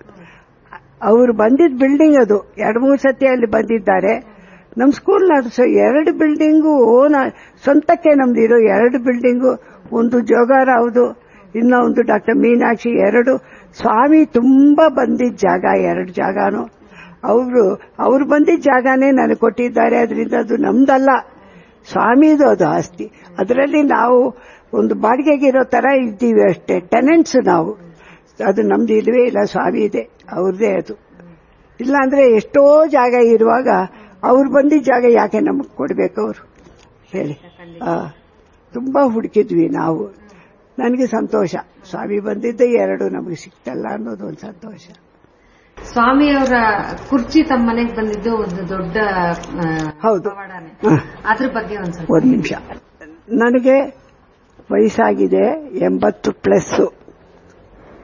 ಅವರು ಬಂದಿದ್ದ ಬಿಲ್ಡಿಂಗ್ ಅದು ಎರಡು ಮೂರು ಸತಿ ಅಲ್ಲಿ ಬಂದಿದ್ದಾರೆ ನಮ್ಮ ಸ್ಕೂಲ್ನ ಅದು ಸ- ಎರಡು ಬಿಲ್ಡಿಂಗು ಓನ ಸ್ವಂತಕ್ಕೆ ನಮ್ದು ಇರೋ ಎರಡು ಬಿಲ್ಡಿಂಗು ಒಂದು ಜೋಗಾರಾವ್ದು ಇನ್ನ ಒಂದು ಡಾಕ್ಟರ್ ಮೀನಾಕ್ಷಿ ಎರಡು ಸ್ವಾಮಿ ತುಂಬಾ ಬಂದಿದ್ದ ಜಾಗ ಎರಡು ಜಾಗನು ಅವರು ಅವ್ರು ಬಂದಿದ್ದ ಜಾಗನೇ ನನಗೆ ಕೊಟ್ಟಿದ್ದಾರೆ ಅದರಿಂದ ಅದು ನಮ್ದಲ್ಲ ಸ್ವಾಮಿದು ಅದು ಆಸ್ತಿ ಅದರಲ್ಲಿ ನಾವು ಒಂದು ಬಾಡಿಗೆಗಿರೋ ತರ ಇದ್ದೀವಿ ಅಷ್ಟೇ ಟೆನೆಂಟ್ಸ್ ನಾವು ಅದು ನಮ್ದು ಇಲ್ವೇ ಇಲ್ಲ ಸ್ವಾಮಿ ಇದೆ ಅವ್ರದೇ ಅದು ಇಲ್ಲ ಅಂದ್ರೆ ಎಷ್ಟೋ ಜಾಗ ಇರುವಾಗ ಅವ್ರು ಬಂದಿದ್ದ ಜಾಗ ಯಾಕೆ ನಮಗೆ ಕೊಡ್ಬೇಕು ಅವರು ಹೇಳಿ ಆ, ತುಂಬಾ ಹುಡುಕಿದ್ವಿ ನಾವು ನನಗೆ ಸಂತೋಷ ಸ್ವಾಮಿ ಬಂದಿದ್ದೆ ಎರಡು ನಮಗೆ ಸಿಕ್ತಲ್ಲ ಅನ್ನೋದು ಒಂದು ಸಂತೋಷ ಸ್ವಾಮಿಯವರ ಕುರ್ಚಿ ತಮ್ಮ ಮನೆಗೆ ಬಂದಿದ್ದು ಒಂದು ದೊಡ್ಡ ಆ, ಹೌದು. ಪವಾಡನೆ. ಹ. ಅದ್ರ ಬಗ್ಗೆ ಒಂದ್ ಸ್ವಲ್ಪ ಒಂದು ನಿಮಿಷ ನನಗೆ ವಯಸ್ಸಾಗಿದೆ ಎಂಬತ್ತು ಪ್ಲಸ್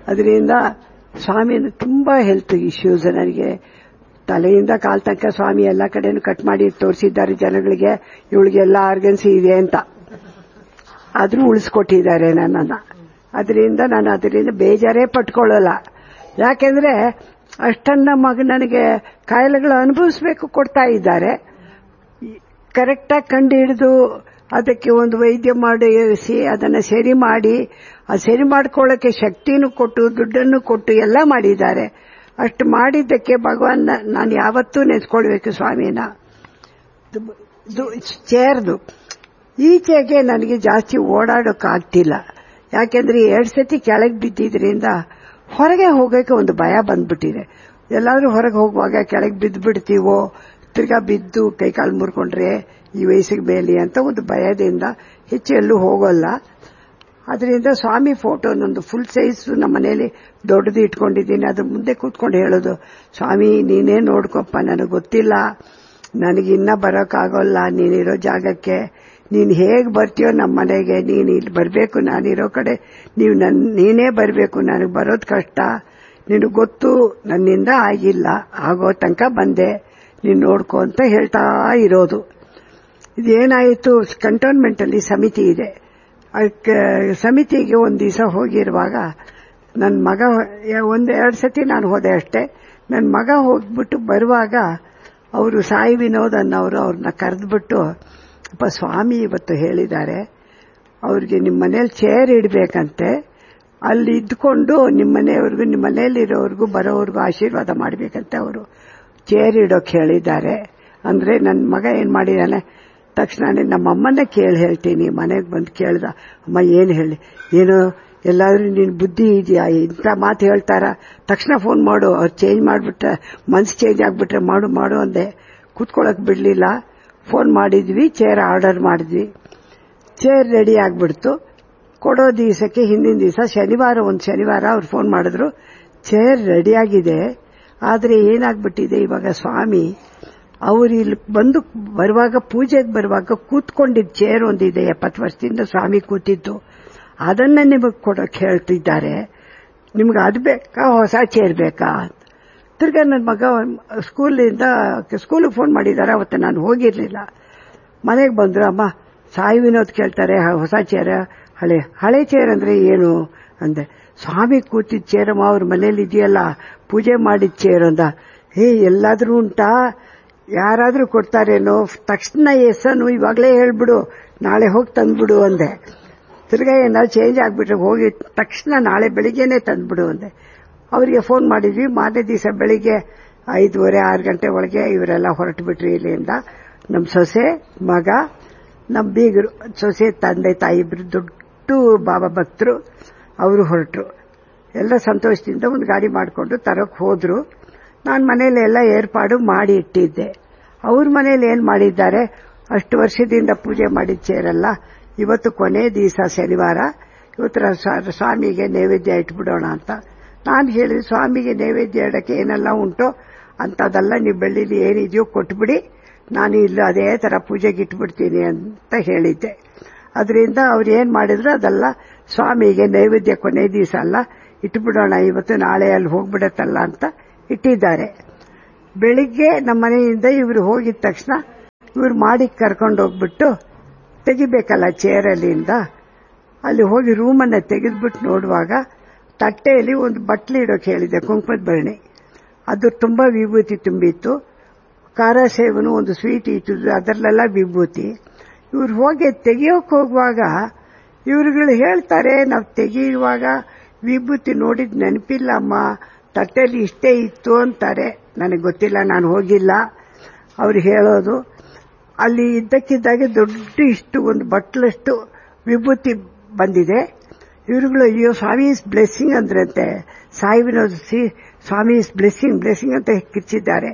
ಅದರಿಂದ ಸ್ವಾಮಿ ತುಂಬಾ ಹೆಲ್ತ್ ಇಶ್ಯೂಸ್ ನನಗೆ ತಲೆಯಿಂದ ಕಾಲ್ ತನಕ ಸ್ವಾಮಿ ಎಲ್ಲ ಕಡೆನೂ ಕಟ್ ಮಾಡಿ ತೋರಿಸಿದ್ದಾರೆ ಜನಗಳಿಗೆ ಇವಳಿಗೆ ಎಲ್ಲ ಆರ್ಗನ್ಸ್ ಇದೆ ಅಂತ ಆದ್ರೂ ಉಳಿಸ್ಕೊಟ್ಟಿದ್ದಾರೆ ನನ್ನನ್ನ ಅದರಿಂದ ನಾನು ಅದರಿಂದ ಬೇಜಾರೇ ಪಟ್ಕೊಳ್ಳಲ್ಲ ಯಾಕೆಂದ್ರೆ ಅಷ್ಟನ್ನ ಮಗ ನನಗೆ ಕಾಯಿಲೆಗಳು ಅನುಭವಿಸ್ಬೇಕು ಕೊಡ್ತಾ ಇದ್ದಾರೆ ಕರೆಕ್ಟಾಗಿ ಕಂಡು ಹಿಡಿದು ಅದಕ್ಕೆ ಒಂದು ವೈದ್ಯ ಮಾಡಿಸಿ ಅದನ್ನು ಸರಿ ಮಾಡಿ ಆ ಸರಿ ಮಾಡ್ಕೊಳ್ಳೋಕೆ ಶಕ್ತಿನೂ ಕೊಟ್ಟು ದುಡ್ಡನ್ನು ಕೊಟ್ಟು ಎಲ್ಲ ಮಾಡಿದ್ದಾರೆ ಅಷ್ಟು ಮಾಡಿದ್ದಕ್ಕೆ ಭಗವಾನ್ ನಾನು ಯಾವತ್ತೂ ನೆನೆಸ್ಕೊಳ್ಬೇಕು ಸ್ವಾಮಿನ ಚೇರ್ದು ಈಚೆಗೆ ನನಗೆ ಜಾಸ್ತಿ ಓಡಾಡೋಕ್ಕಾಗ್ತಿಲ್ಲ ಯಾಕೆಂದ್ರೆ ಎರಡು ಸತಿ ಕೆಳಗೆ ಬಿದ್ದಿದ್ರಿಂದ ಹೊರಗೆ ಹೋಗೋಕೆ ಒಂದು ಭಯ ಬಂದ್ಬಿಟ್ಟಿದೆ ಎಲ್ಲಾದ್ರೂ ಹೊರಗೆ ಹೋಗುವಾಗ ಕೆಳಗೆ ಬಿದ್ದು ಬಿಡ್ತೀವೋ ತಿರ್ಗಾ ಬಿದ್ದು ಕೈಕಾಲು ಮುರ್ಕೊಂಡ್ರೆ ಈ ವಯಸ್ಸಿಗೆ ಮೇಲೆ ಅಂತ ಒಂದು ಭಯದಿಂದ ಹೆಚ್ಚು ಎಲ್ಲೂ ಹೋಗೋಲ್ಲ ಅದರಿಂದ ಸ್ವಾಮಿ ಫೋಟೋ ನಂದು ಫುಲ್ ಸೈಜ್ ನಮ್ಮ ಮನೆಯಲ್ಲಿ ದೊಡ್ಡದು ಇಟ್ಕೊಂಡಿದ್ದೀನಿ ಅದು ಮುಂದೆ ಕೂತ್ಕೊಂಡು ಹೇಳೋದು ಸ್ವಾಮಿ ನೀನೇ ನೋಡ್ಕೊಪ್ಪ ನನಗೆ ಗೊತ್ತಿಲ್ಲ ನನಗಿನ್ನ ಬರೋಕ್ಕಾಗೋಲ್ಲ ನೀನಿರೋ ಜಾಗಕ್ಕೆ ನೀನು ಹೇಗೆ ಬರ್ತೀಯೋ ನಮ್ಮ ಮನೆಗೆ ನೀನು ಇಲ್ಲಿ ಬರಬೇಕು ನಾನಿರೋ ಕಡೆ ನೀವು ನನ್ ನೀನೇ ಬರಬೇಕು ನನಗೆ ಬರೋದು ಕಷ್ಟ ನಿನಗೆ ಗೊತ್ತು ನನ್ನಿಂದ ಆಗಿಲ್ಲ ಆಗೋ ತನಕ ಬಂದೆ ನೀನು ನೋಡ್ಕೊ ಅಂತ ಹೇಳ್ತಾ ಇರೋದು ಇದೇನಾಯಿತು ಕಂಟೋನ್ಮೆಂಟ್ ಅಲ್ಲಿ ಸಮಿತಿ ಇದೆ ಅದಕ್ಕೆ ಸಮಿತಿಗೆ ಒಂದು ದಿವಸ ಹೋಗಿರುವಾಗ ನನ್ನ ಮಗ ಒಂದು ಎರಡು ಸತಿ ನಾನು ಹೋದೆ ಅಷ್ಟೇ ನನ್ನ ಮಗ ಹೋಗ್ಬಿಟ್ಟು ಬರುವಾಗ ಅವರು ಸಾಯಿ ವಿನೋದ್ ಅನ್ನೋರು ಅವ್ರನ್ನ ಕರೆದ್ಬಿಟ್ಟು ಅಪ್ಪ ಸ್ವಾಮಿ ಇವತ್ತು ಹೇಳಿದ್ದಾರೆ ಅವ್ರಿಗೆ ನಿಮ್ಮ ಮನೇಲಿ ಚೇರ್ ಇಡಬೇಕಂತೆ ಅಲ್ಲಿ ಇದ್ಕೊಂಡು ನಿಮ್ಮ ಮನೆಯವ್ರಿಗೂ ನಿಮ್ಮ ಮನೆಯಲ್ಲಿರೋರ್ಗೂ ಬರೋವ್ರಿಗೂ ಆಶೀರ್ವಾದ ಮಾಡಬೇಕಂತೆ ಅವರು ಚೇರ್ ಇಡೋಕೆ ಹೇಳಿದ್ದಾರೆ ಅಂದ್ರೆ ನನ್ನ ಮಗ ಏನ್ ಮಾಡಿದಾನೆ ತಕ್ಷಣ ನಮ್ಮ ಅಮ್ಮನ್ನ ಕೇಳಿ ಹೇಳ್ತೀನಿ ಮನೆಗೆ ಬಂದು ಕೇಳ್ದ ಅಮ್ಮ ಏನು ಹೇಳಿ ಏನು ಎಲ್ಲಾದ್ರೂ ನಿನ್ ಬುದ್ಧಿ ಇದೆಯಾ ಇಂಥ ಮಾತು ಹೇಳ್ತಾರ ತಕ್ಷಣ ಫೋನ್ ಮಾಡು ಅವ್ರು ಚೇಂಜ್ ಮಾಡಿಬಿಟ್ರೆ ಮನ್ಸು ಚೇಂಜ್ ಆಗ್ಬಿಟ್ರೆ ಮಾಡು ಮಾಡು ಅಂದೆ ಕೂತ್ಕೊಳ್ಳಕ್ ಬಿಡ್ಲಿಲ್ಲ ಫೋನ್ ಮಾಡಿದ್ವಿ ಚೇರ್ ಆರ್ಡರ್ ಮಾಡಿದ್ವಿ ಚೇರ್ ರೆಡಿ ಆಗ್ಬಿಡ್ತು ಕೊಡೋ ದಿವಸಕ್ಕೆ ಹಿಂದಿನ ದಿವಸ ಶನಿವಾರ ಒಂದು ಶನಿವಾರ ಅವ್ರು ಫೋನ್ ಮಾಡಿದ್ರು ಚೇರ್ ರೆಡಿಯಾಗಿದೆ ಆದರೆ ಏನಾಗ್ಬಿಟ್ಟಿದೆ ಇವಾಗ ಸ್ವಾಮಿ ಅವರು ಇಲ್ಲಿ ಬಂದು ಬರುವಾಗ ಪೂಜೆಗೆ ಬರುವಾಗ ಕೂತ್ಕೊಂಡಿದ್ದ ಚೇರ್ ಒಂದಿದೆ ಎಪ್ಪತ್ತು ವರ್ಷದಿಂದ ಸ್ವಾಮಿ ಕೂತಿದ್ದು ಅದನ್ನ ನಿಮಗೆ ಕೊಡೋಕೆ ಹೇಳ್ತಿದ್ದಾರೆ ನಿಮ್ಗೆ ಅದು ಬೇಕಾ ಹೊಸ ಚೇರ್ ಬೇಕಾ ತಿರ್ಗಾ ನನ್ನ ಮಗ ಸ್ಕೂಲಿಂದ ಸ್ಕೂಲಿಗೆ ಫೋನ್ ಮಾಡಿದ್ದಾರೆ ಅವತ್ತು ನಾನು ಹೋಗಿರ್ಲಿಲ್ಲ ಮನೆಗೆ ಬಂದ್ರು ಅಮ್ಮ ಸಾಯಿ ವಿನೋದ್ ಕೇಳ್ತಾರೆ ಹೊಸ ಚೇರ ಹಳೆ ಹಳೆ ಚೇರ್ ಅಂದ್ರೆ ಏನು ಅಂದೆ ಸ್ವಾಮಿ ಕೂತಿದ್ದ ಚೇರಮ್ಮ ಅವ್ರ ಮನೇಲಿ ಇದೆಯಲ್ಲ ಪೂಜೆ ಮಾಡಿದ ಚೇರ್ ಅಂದ ಹೇ ಎಲ್ಲಾದ್ರೂ ಉಂಟಾ ಯಾರಾದ್ರೂ ಕೊಡ್ತಾರೇನೋ ತಕ್ಷಣ ಎಸ್ಸನು ಇವಾಗಲೇ ಹೇಳ್ಬಿಡು ನಾಳೆ ಹೋಗಿ ತಂದ್ಬಿಡು ಅಂದೆ ತಿರ್ಗಾ ಏನಾದ್ರು ಚೇಂಜ್ ಆಗ್ಬಿಟ್ರೆ ಹೋಗಿ ತಕ್ಷಣ ನಾಳೆ ಬೆಳಿಗ್ಗೆನೆ ತಂದ್ಬಿಡು ಅಂದೆ ಅವರಿಗೆ ಫೋನ್ ಮಾಡಿದ್ವಿ ಮಾರನೇ ದಿವಸ ಬೆಳಿಗ್ಗೆ ಐದೂವರೆ ಆರು ಗಂಟೆ ಒಳಗೆ ಇವರೆಲ್ಲ ಹೊರಟು ಬಿಟ್ರಿ ಇಲ್ಲಿಂದ ನಮ್ಮ ಸೊಸೆ ಮಗ ನಮ್ಮ ಬೀಗರು ಸೊಸೆ ತಂದೆ ತಾಯಿ ಇಬ್ರು ದೊಡ್ಡ ಬಾಬಾ ಭಕ್ತರು ಅವರು ಹೊರಟರು ಎಲ್ಲ ಸಂತೋಷದಿಂದ ಒಂದು ಗಾಡಿ ಮಾಡಿಕೊಂಡು ತರಕ್ ಹೋದ್ರು ನಾನು ಮನೇಲಿ ಎಲ್ಲ ಏರ್ಪಾಡು ಮಾಡಿ ಇಟ್ಟಿದ್ದೆ ಅವ್ರ ಮನೇಲಿ ಏನ್ ಮಾಡಿದ್ದಾರೆ ಅಷ್ಟು ವರ್ಷದಿಂದ ಪೂಜೆ ಮಾಡಿದ ಚೇರಲ್ಲ ಇವತ್ತು ಕೊನೆ ದಿವಸ ಶನಿವಾರ ಇವತ್ತು ಸ್ವಾಮಿಗೆ ನೈವೇದ್ಯ ಇಟ್ಬಿಡೋಣ ಅಂತ ನಾನು ಹೇಳಿದೆ ಸ್ವಾಮಿಗೆ ನೈವೇದ್ಯ ಇಡಕ್ಕೆ ಏನೆಲ್ಲ ಉಂಟೋ ಅಂತದೆಲ್ಲ ನೀವು ಬೆಳ್ಳಿಲಿ ಏನಿದೆಯೋ ಕೊಟ್ಬಿಡಿ ನಾನು ಇಲ್ಲಿ ಅದೇ ತರ ಪೂಜೆಗೆ ಇಟ್ಬಿಡ್ತೀನಿ ಅಂತ ಹೇಳಿದ್ದೆ ಅದರಿಂದ ಅವ್ರು ಏನ್ ಮಾಡಿದ್ರು ಅದೆಲ್ಲ ಸ್ವಾಮಿಗೆ ನೈವೇದ್ಯ ಕೊನೆ ದಿವಸ ಅಲ್ಲ ಇಟ್ಬಿಡೋಣ ಇವತ್ತು ನಾಳೆ ಅಲ್ಲಿ ಹೋಗ್ಬಿಡತ್ತಲ್ಲ ಅಂತ ಇಟ್ಟಿದ್ದಾರೆ ಬೆಳಿಗ್ಗೆ ನಮ್ಮ ಮನೆಯಿಂದ ಇವರು ಹೋಗಿದ ತಕ್ಷಣ ಇವ್ರು ಮಾಡಿ ಕರ್ಕೊಂಡು ಹೋಗ್ಬಿಟ್ಟು ತೆಗಿಬೇಕಲ್ಲ ಚೇರಲ್ಲಿಂದ ಅಲ್ಲಿ ಹೋಗಿ ರೂಮನ್ನ ತೆಗೆದ್ಬಿಟ್ಟು ನೋಡುವಾಗ ತಟ್ಟೆಯಲ್ಲಿ ಒಂದು ಬಟ್ಲಿ ಇಡೋಕೆ ಹೇಳಿದೆ ಕುಂಕುಮದ ಭರಣಿ ಅದು ತುಂಬಾ ವಿಭೂತಿ ತುಂಬಿತ್ತು ಖಾರ ಸೇವನು ಒಂದು ಸ್ವೀಟ್ ಇಟ್ಟಿದ್ರು ಅದರಲ್ಲೆಲ್ಲ ವಿಭೂತಿ ಇವ್ರು ಹೋಗಿ ತೆಗಿಯೋಕೆ ಹೋಗುವಾಗ ಇವ್ರುಗಳು ಹೇಳ್ತಾರೆ ನಾವು ತೆಗೆಯುವಾಗ ವಿಭೂತಿ ನೋಡಿದ್ ನೆನಪಿಲ್ಲ ಅಮ್ಮ ತಟ್ಟೆಯಲ್ಲಿ ಇಷ್ಟೇ ಇತ್ತು ಅಂತಾರೆ ನನಗೆ ಗೊತ್ತಿಲ್ಲ ನಾನು ಹೋಗಿಲ್ಲ ಅವ್ರು ಹೇಳೋದು ಅಲ್ಲಿ ಇದ್ದಕ್ಕಿದ್ದಾಗೆ ದೊಡ್ಡ ಇಷ್ಟು ಒಂದು ಬಟ್ಲಷ್ಟು ವಿಭೂತಿ ಬಂದಿದೆ ಇವರುಗಳು ಅಯ್ಯೋ ಸ್ವಾಮಿ ಇಸ್ ಬ್ಲೆಸ್ಸಿಂಗ್ ಅಂದ್ರಂತೆ Sai Vinod see Swami is blessing blessing ಅಂತ ಕಿಚ್ಚಿದ್ದಾರೆ